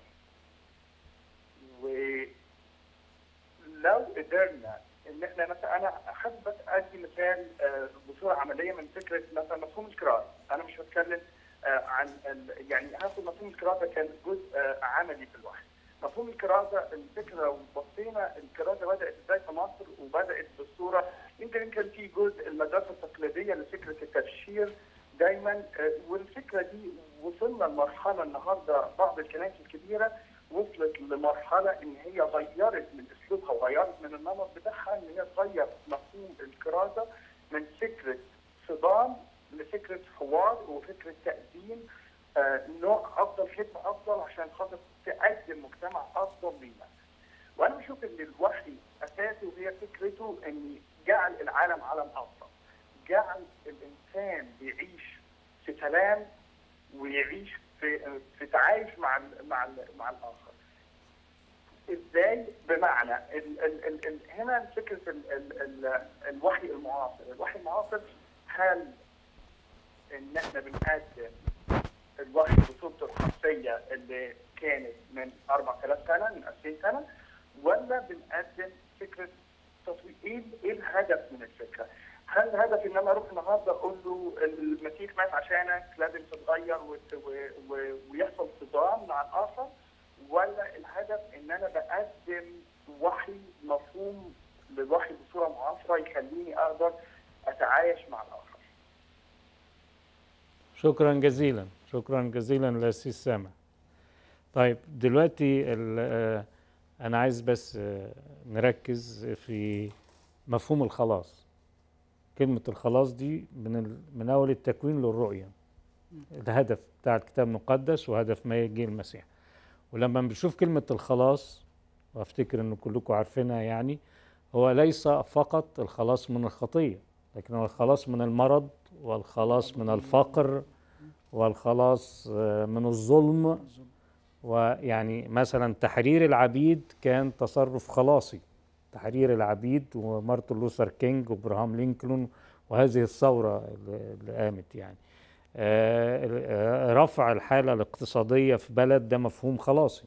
ولو قدرنا ان احنا مثلا انا حابب بس ادي مثال آه، بصوره عمليه من فكره مثلا مفهوم الكراسه انا مش هتكلم آه، عن ال- يعني هاخد مفهوم الكراسه كان جزء آه، عملي في الوحي مفهوم الكراسه الفكره لو بصينا الكراسه بدات ازاي في مصر وبدات بالصوره يمكن يمكن في جزء المدرسه التقليديه لفكره التبشير دايما آه، والفكره دي وصلنا لمرحله النهارده بعض الكنائس الكبيره وصلت لمرحله ان هي غيرت من اسلوبها وغيرت من النمط بتاعها ان هي تغير مفهوم الكرازه من فكره صدام لفكره حوار وفكره تقديم آه، نوع افضل خدمه افضل عشان خاطر تقدم مجتمع افضل لينا. وانا بشوف ان الوحي اساسه هي فكرته ان جعل العالم عالم افضل. جعل الانسان بيعيش في سلام ويعيش في في تعايش مع ال مع ال مع الاخر. ازاي؟ بمعنى ال ال ال ال هنا فكره ال ال ال الوحي المعاصر، الوحي المعاصر هل ان احنا بنقدم الوحي بصورته الحرفيه اللي كانت من 4000 سنه من 2000 سنه ولا بنقدم فكره تطوير ايه ايه الهدف من الفكره؟ هل الهدف ان انا اروح النهارده اقول له المسيح مات عشانك لازم تتغير وت- و- و- ويحصل صدام مع الاخر ولا الهدف ان انا بقدم وحي مفهوم للوحي بصوره معاصره يخليني اقدر اتعايش مع الاخر. شكرا جزيلا شكرا جزيلا للأستاذ سامع طيب دلوقتي ال- آه، أنا عايز بس آه، نركز في مفهوم الخلاص كلمة الخلاص دي من ال- من أول التكوين للرؤية الهدف بتاع الكتاب المقدس وهدف ما يجي المسيح ولما بنشوف كلمة الخلاص وافتكر ان كلكم عارفينها يعني هو ليس فقط الخلاص من الخطية لكن هو الخلاص من المرض والخلاص من الفقر والخلاص آه، من الظلم ويعني مثلا تحرير العبيد كان تصرف خلاصي تحرير العبيد ومارتن لوثر كينج وابراهام لينكولن وهذه الثورة اللي اللي قامت يعني آه، آه، رفع الحالة الاقتصادية في بلد ده مفهوم خلاصي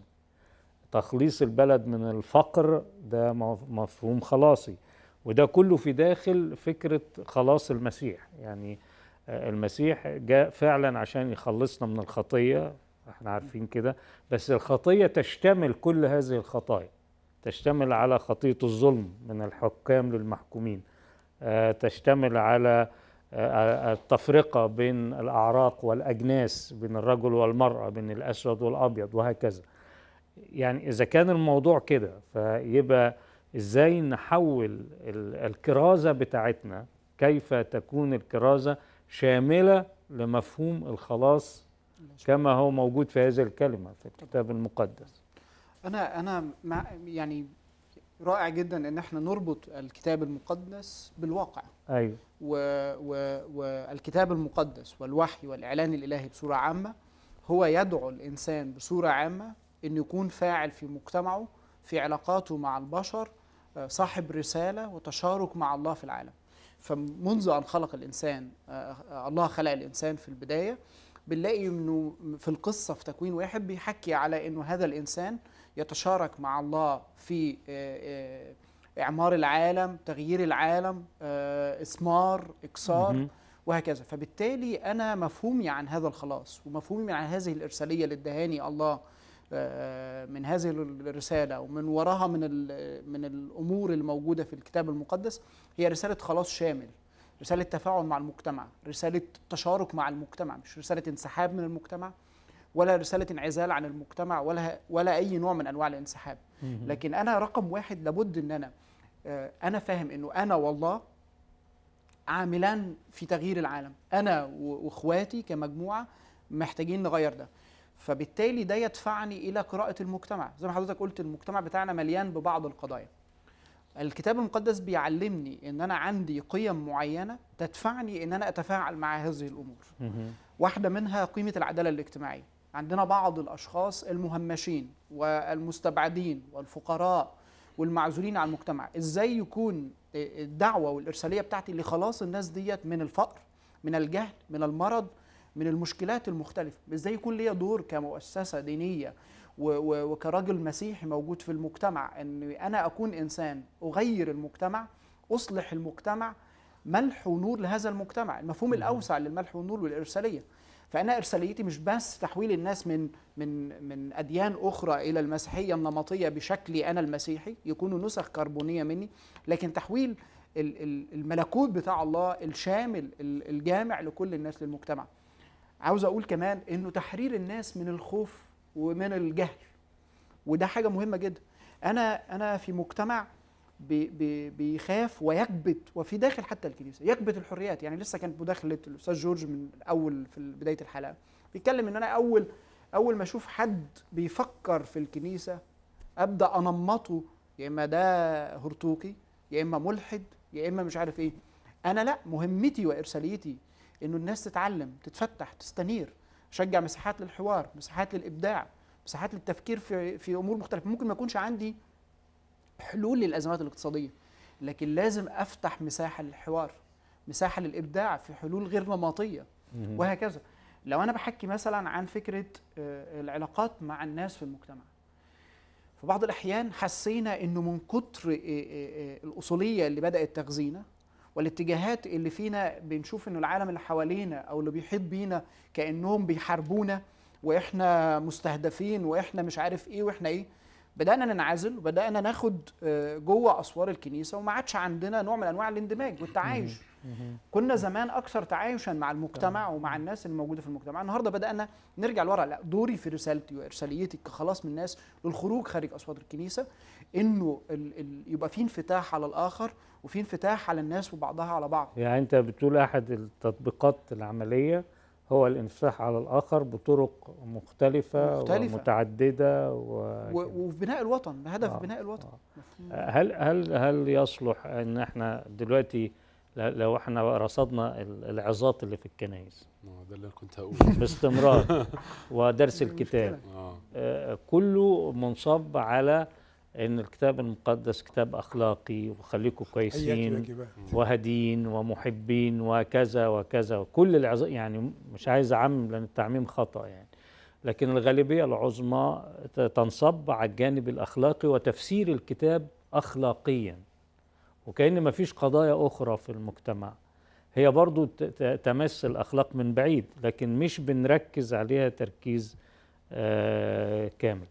تخليص البلد من الفقر ده مف- مفهوم خلاصي وده كله في داخل فكرة خلاص المسيح يعني آه، المسيح جاء فعلا عشان يخلصنا من الخطية احنا عارفين كده بس الخطية تشتمل كل هذه الخطايا تشتمل على خطية الظلم من الحكام للمحكومين آه، تشتمل على آه، التفرقة بين الأعراق والأجناس بين الرجل والمرأة بين الأسود والأبيض وهكذا يعني إذا كان الموضوع كده فيبقى إزاي نحول ال- الكرازة بتاعتنا كيف تكون الكرازة شاملة لمفهوم الخلاص كما هو موجود في هذه الكلمة في الكتاب المقدس انا انا مع يعني رائع جدا ان احنا نربط الكتاب المقدس بالواقع أيوه و و والكتاب المقدس والوحي والاعلان الالهي بصوره عامه هو يدعو الانسان بصوره عامه انه يكون فاعل في مجتمعه في علاقاته مع البشر آه، صاحب رساله وتشارك مع الله في العالم فمنذ ان خلق الانسان آه، آه، الله خلق الانسان في البدايه بنلاقي انه في القصه في تكوين واحد بيحكي على انه هذا الانسان يتشارك مع الله في آه، آه، اعمار العالم تغيير العالم آه، اسمار اكسار مهم. وهكذا فبالتالي انا مفهومي عن هذا الخلاص ومفهومي عن هذه الارساليه اللي ادهاني الله آه، من هذه الرساله ومن وراها من ال- من الامور الموجوده في الكتاب المقدس هي رساله خلاص شامل رساله تفاعل مع المجتمع رساله تشارك مع المجتمع مش رساله انسحاب من المجتمع ولا رساله انعزال عن المجتمع ولا ولا اي نوع من انواع الانسحاب لكن انا رقم واحد لابد ان انا آه، انا فاهم انه انا والله عاملان في تغيير العالم انا و- واخواتي كمجموعه محتاجين نغير ده فبالتالي ده يدفعني الى قراءه المجتمع زي ما حضرتك قلت المجتمع بتاعنا مليان ببعض القضايا الكتاب المقدس بيعلمني ان انا عندي قيم معينه تدفعني ان انا اتفاعل مع هذه الامور مهم. واحدة منها قيمة العدالة الاجتماعية عندنا بعض الأشخاص المهمشين والمستبعدين والفقراء والمعزولين عن المجتمع إزاي يكون الدعوة والإرسالية بتاعتي لخلاص الناس ديت من الفقر من الجهل من المرض من المشكلات المختلفة إزاي يكون ليا دور كمؤسسة دينية و- و- وكراجل مسيحي موجود في المجتمع أن أنا أكون إنسان أغير المجتمع أصلح المجتمع ملح ونور لهذا المجتمع المفهوم الأوسع للملح والنور والإرسالية فأنا إرساليتي مش بس تحويل الناس من من من أديان أخرى إلى المسيحية النمطية بشكلي أنا المسيحي يكونوا نسخ كربونية مني لكن تحويل ال- ال- الملكوت بتاع الله الشامل ال- الجامع لكل الناس للمجتمع عاوز أقول كمان إنه تحرير الناس من الخوف ومن الجهل وده حاجة مهمة جدا أنا أنا في مجتمع بي بي بيخاف ويكبت وفي داخل حتى الكنيسه يكبت الحريات يعني لسه كانت مداخله الاستاذ جورج من اول في بدايه الحلقه بيتكلم ان انا اول اول ما اشوف حد بيفكر في الكنيسه ابدا انمطه يا اما ده هرطوقي يا اما ملحد يا اما مش عارف ايه انا لا مهمتي وارساليتي انه الناس تتعلم تتفتح تستنير اشجع مساحات للحوار مساحات للابداع مساحات للتفكير في في امور مختلفه ممكن ما يكونش عندي حلول للازمات الاقتصاديه لكن لازم افتح مساحه للحوار مساحه للابداع في حلول غير نمطيه مهم. وهكذا لو انا بحكي مثلا عن فكره آه، العلاقات مع الناس في المجتمع في بعض الاحيان حسينا انه من كتر آه، آه، آه، الاصوليه اللي بدات تغذينا والاتجاهات اللي فينا بنشوف انه العالم اللي حوالينا او اللي بيحيط بينا كانهم بيحاربونا واحنا مستهدفين واحنا مش عارف ايه واحنا ايه بدانا ننعزل وبدانا ناخد آه، جوه اسوار الكنيسه وما عادش عندنا نوع من انواع الاندماج والتعايش كنا زمان اكثر تعايشا مع المجتمع ومع الناس الموجوده في المجتمع النهارده بدانا نرجع لورا لا دوري في رسالتي وارساليتي كخلاص من الناس للخروج خارج اسوار الكنيسه انه ال ال يبقى في انفتاح على الاخر وفي انفتاح على الناس وبعضها على بعض يعني انت بتقول احد التطبيقات العمليه هو الانفتاح على الاخر بطرق مختلفه, مختلفة. ومتعدده و... و- وفي بناء الوطن بهدف آه، بناء الوطن آه. مفهوم. هل هل هل يصلح ان احنا دلوقتي ل- لو احنا رصدنا ال- العظات اللي في الكنائس آه، ده اللي أنا كنت هقوله باستمرار ودرس دي الكتاب مشكلة. اه آه، كله منصب على ان الكتاب المقدس كتاب اخلاقي وخليكم ايات كويسين واجبات وهدين ومحبين وكذا وكذا كل العظ يعني مش عايز اعمم لان التعميم خطا يعني لكن الغالبيه العظمى ت- تنصب على الجانب الاخلاقي وتفسير الكتاب اخلاقيا وكأن ما فيش قضايا اخرى في المجتمع هي برضو ت- ت- تمس الاخلاق من بعيد لكن مش بنركز عليها تركيز آه كامل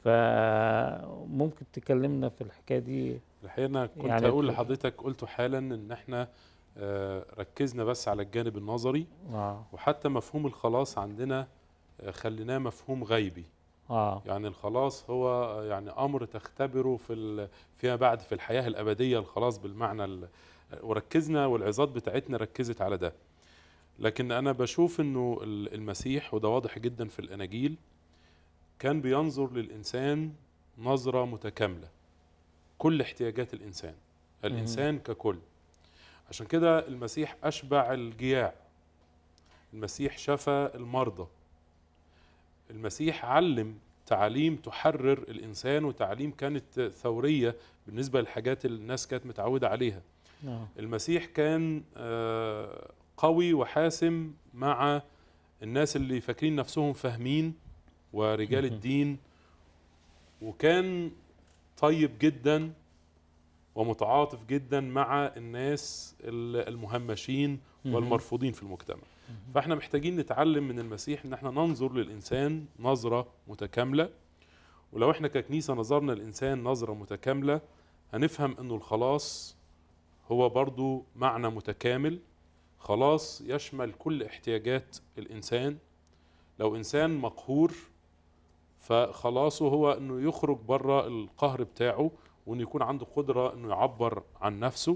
فممكن تكلمنا في الحكايه دي الحقيقه انا كنت يعني هقول ك- لحضرتك قلته حالا ان احنا آه، ركزنا بس على الجانب النظري اه وحتى مفهوم الخلاص عندنا آه، خليناه مفهوم غيبي اه يعني الخلاص هو آه، يعني امر تختبره في ال- فيما بعد في الحياه الابديه الخلاص بالمعنى ال- وركزنا والعظات بتاعتنا ركزت على ده لكن انا بشوف انه ال- المسيح وده واضح جدا في الاناجيل كان بينظر للانسان نظره متكامله كل احتياجات الانسان الانسان ككل عشان كده المسيح اشبع الجياع المسيح شفى المرضى المسيح علم تعاليم تحرر الانسان وتعاليم كانت ثوريه بالنسبه للحاجات اللي الناس كانت متعوده عليها آه. المسيح كان آه، قوي وحاسم مع الناس اللي فاكرين نفسهم فاهمين ورجال الدين وكان طيب جدا ومتعاطف جدا مع الناس ال- المهمشين والمرفوضين في المجتمع فاحنا محتاجين نتعلم من المسيح ان احنا ننظر للانسان نظره متكامله ولو احنا ككنيسه نظرنا للانسان نظره متكامله هنفهم انه الخلاص هو برضو معنى متكامل خلاص يشمل كل احتياجات الانسان لو انسان مقهور فخلاصه هو انه يخرج بره القهر بتاعه وانه يكون عنده قدره انه يعبر عن نفسه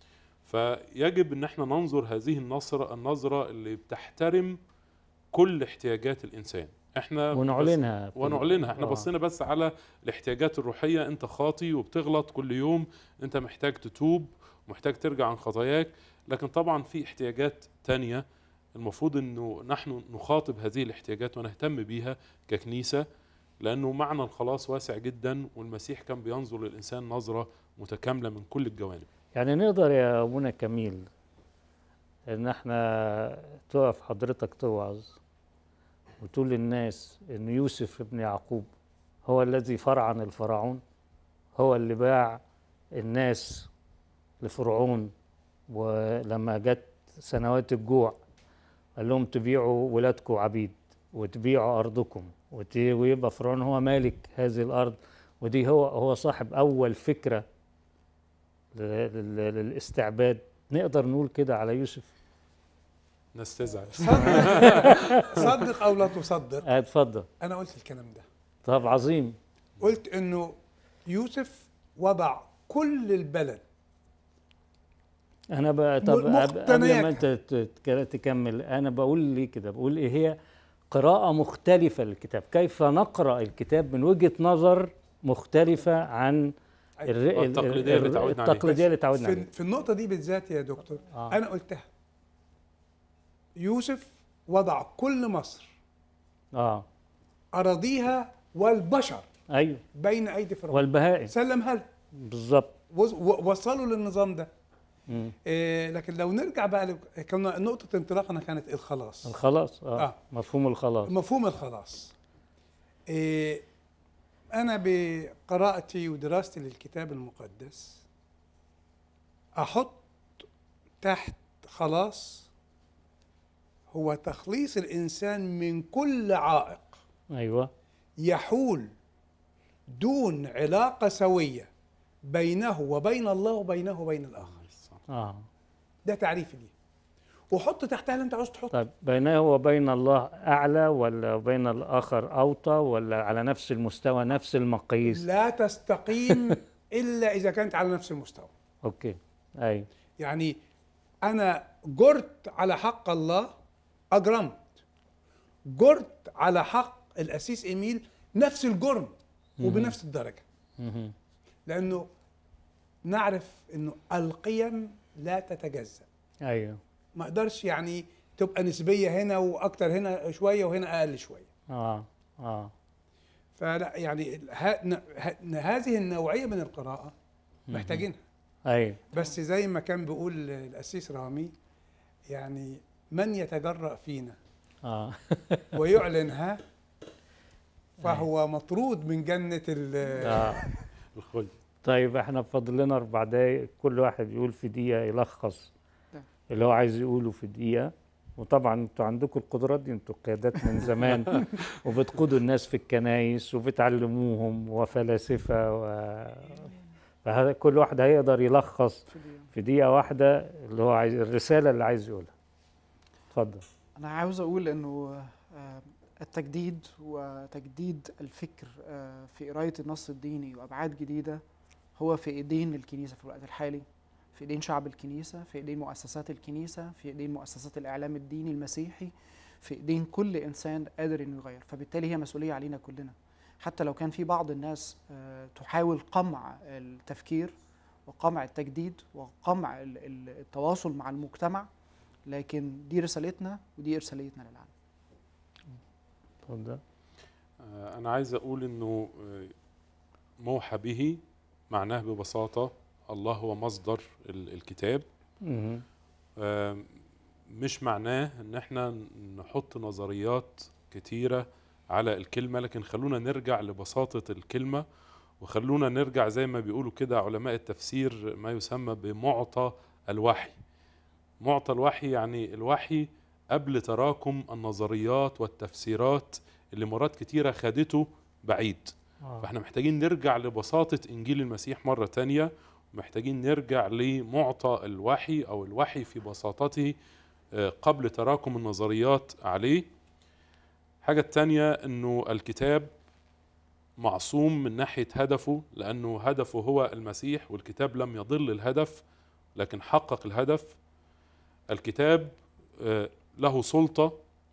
فيجب ان احنا ننظر هذه النظره النظره اللي بتحترم كل احتياجات الانسان احنا بس- ونعلنها في- ونعلنها احنا آه. بصينا بس على الاحتياجات الروحيه انت خاطي وبتغلط كل يوم انت محتاج تتوب ومحتاج ترجع عن خطاياك لكن طبعا في احتياجات تانية المفروض انه نحن نخاطب هذه الاحتياجات ونهتم بيها ككنيسه لانه معنى الخلاص واسع جدا والمسيح كان بينظر للانسان نظره متكامله من كل الجوانب يعني نقدر يا ابونا كميل ان احنا تقف حضرتك توعظ وتقول للناس ان يوسف ابن يعقوب هو الذي فرعن الفراعون هو اللي باع الناس لفرعون ولما جت سنوات الجوع قال لهم تبيعوا ولادكم عبيد وتبيعوا ارضكم وت- ويبقى فرعون هو مالك هذه الارض ودي هو هو صاحب اول فكره ل- لل- للاستعباد نقدر نقول كده على يوسف ناس تزعل صدق او لا تصدق آه، اتفضل انا قلت الكلام ده طب عظيم قلت انه يوسف وضع كل البلد انا بقى طب قبل قبل ما مقتنياتها. انت ت- تك- تكمل انا بقول ليه كده بقول ايه هي قراءة مختلفة للكتاب كيف نقرأ الكتاب من وجهة نظر مختلفة عن الر- التقليدية اللي اتعودنا عليها. التقليدية اللي تعودنا في, عليها في النقطه دي بالذات يا دكتور آه. انا قلتها يوسف وضع كل مصر اه اراضيها والبشر ايوه بين ايدي فرعون والبهائم سلمها لها بالظبط وز- و- وصلوا للنظام ده مم. إيه لكن لو نرجع بقى ل- كنا نقطه انطلاقنا كانت الخلاص الخلاص اه, آه. مفهوم الخلاص مفهوم الخلاص إيه أنا بقراءتي ودراستي للكتاب المقدس أحط تحت خلاص هو تخليص الإنسان من كل عائق ايوه يحول دون علاقة سوية بينه وبين الله وبينه وبين الآخر اه ده تعريفي ليه وحط تحتها اللي أنت عاوز تحطه طيب بينه وبين الله اعلى ولا بين الاخر اوطى ولا على نفس المستوى نفس المقاييس لا تستقيم إلا إذا كانت على نفس المستوى اوكي ايوه يعني انا جرت على حق الله اجرمت جرت على حق الاسيس ايميل نفس الجرم وبنفس الدرجه مهم. لانه نعرف انه القيم لا تتجزا ايوه ما اقدرش يعني تبقى نسبيه هنا واكتر هنا شويه وهنا اقل شويه اه اه فلا يعني ه- ن- ه- هذه النوعيه من القراءه محتاجينها ايوه بس زي ما كان بيقول القسيس رامي يعني من يتجرأ فينا اه ويعلنها فهو مطرود من جنة ال اه الخلد طيب احنا فاضل لنا اربع دقايق كل واحد يقول في دقيقه يلخص ده. اللي هو عايز يقوله في دقيقه وطبعا انتوا عندكم القدرات دي انتوا قيادات من زمان وبتقودوا الناس في الكنايس وبتعلموهم وفلاسفه و... فهذا كل واحد هيقدر يلخص في دي. في دقيقه واحده اللي هو عايز الرساله اللي عايز يقولها اتفضل انا عاوز اقول انه آه، التجديد وتجديد الفكر آه، في قرايه النص الديني وابعاد جديده هو في ايدين الكنيسه في الوقت الحالي في ايدين شعب الكنيسه في ايدين مؤسسات الكنيسه في ايدين مؤسسات الاعلام الديني المسيحي في ايدين كل انسان قادر انه يغير فبالتالي هي مسؤوليه علينا كلنا حتى لو كان في بعض الناس آه، تحاول قمع التفكير وقمع التجديد وقمع ال- ال- التواصل مع المجتمع لكن دي رسالتنا ودي ارساليتنا للعالم اتفضل آه، أنا عايز أقول إنه آه، موحى به معناه ببساطة الله هو مصدر ال- الكتاب مهم. آه، مش معناه إن إحنا نحط نظريات كتيرة على الكلمة لكن خلونا نرجع لبساطة الكلمة وخلونا نرجع زي ما بيقولوا كده علماء التفسير ما يسمى بمعطى الوحي معطى الوحي يعني الوحي قبل تراكم النظريات والتفسيرات اللي مرات كتيرة خدته بعيد آه. فاحنا محتاجين نرجع لبساطة إنجيل المسيح مرة تانية محتاجين نرجع لمعطى الوحي أو الوحي في بساطته آه، قبل تراكم النظريات عليه حاجة تانية أنه الكتاب معصوم من ناحية هدفه لأنه هدفه هو المسيح والكتاب لم يضل الهدف لكن حقق الهدف الكتاب آه، له سلطة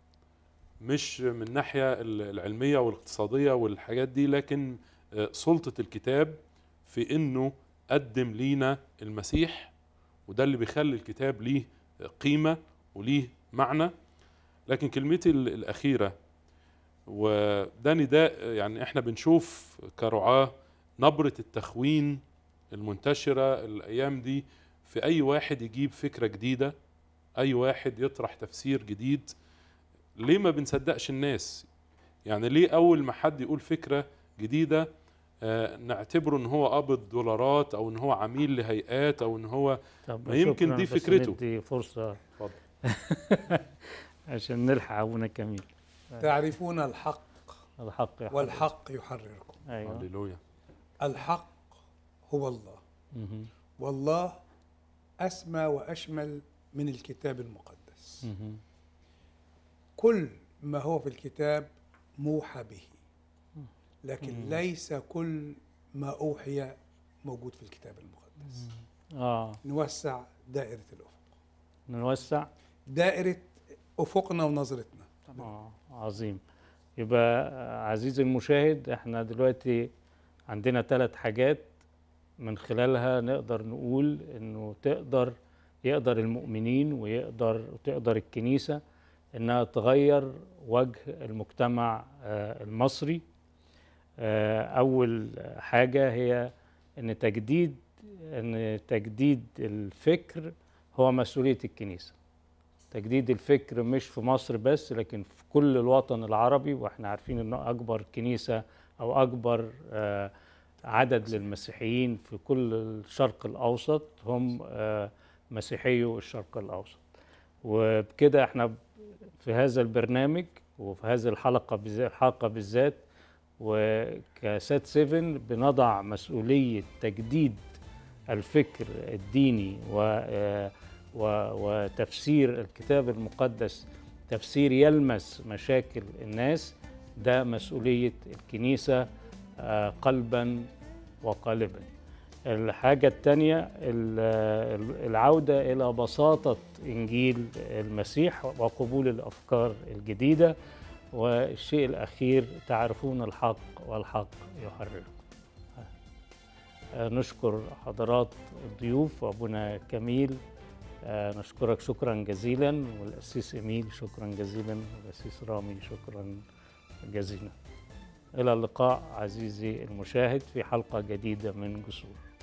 مش من الناحية العلمية والاقتصادية والحاجات دي لكن آه، سلطة الكتاب في انه قدم لينا المسيح وده اللي بيخلي الكتاب ليه قيمة وليه معنى لكن كلمتي ال- الأخيرة وده نداء يعني احنا بنشوف كرعاة نبرة التخوين المنتشرة الأيام دي في أي واحد يجيب فكرة جديدة أي واحد يطرح تفسير جديد ليه ما بنصدقش الناس يعني ليه أول ما حد يقول فكرة جديدة آه، نعتبره ان هو قابض دولارات او ان هو عميل لهيئات او ان هو طب ما يمكن شكراً، دي بس فكرته. ندي فرصه اتفضل. عشان نلحق ابونا كميل تعرفون الحق الحق يا حضرتك. والحق يحرركم ايوه هللويا الحق هو الله مهم. والله أسمى وأشمل من الكتاب المقدس مهم. كل ما هو في الكتاب موحى به لكن مم. ليس كل ما أوحي موجود في الكتاب المقدس اه نوسع دائرة الأفق نوسع دائرة أفقنا ونظرتنا اه عظيم يبقى آه، عزيزي المشاهد احنا دلوقتي عندنا ثلاث حاجات من خلالها نقدر نقول انه تقدر يقدر المؤمنين ويقدر وتقدر الكنيسة انها تغير وجه المجتمع آه، المصري آه، اول حاجة هي ان تجديد ان تجديد الفكر هو مسؤوليه الكنيسه تجديد الفكر مش في مصر بس لكن في كل الوطن العربي واحنا عارفين ان اكبر كنيسه او اكبر آه، عدد للمسيحيين في كل الشرق الاوسط هم آه، مسيحيو الشرق الاوسط وبكده احنا في هذا البرنامج وفي هذه الحلقه بالذات الحلقه بالذات وكسات 7 بنضع مسؤوليه تجديد الفكر الديني و آه، و- وتفسير الكتاب المقدس تفسير يلمس مشاكل الناس ده مسؤولية الكنيسة آه، قلبا وقالبا الحاجة التانية ال- ال- العودة إلى بساطة إنجيل المسيح وقبول الأفكار الجديدة والشيء الأخير تعرفون الحق والحق يحرركم آه، نشكر حضرات الضيوف وأبونا كميل آه، نشكرك شكرا جزيلا والأسيس إميل شكرا جزيلا والأسيس رامي شكرا جزيلا إلى اللقاء عزيزي المشاهد في حلقة جديدة من جسور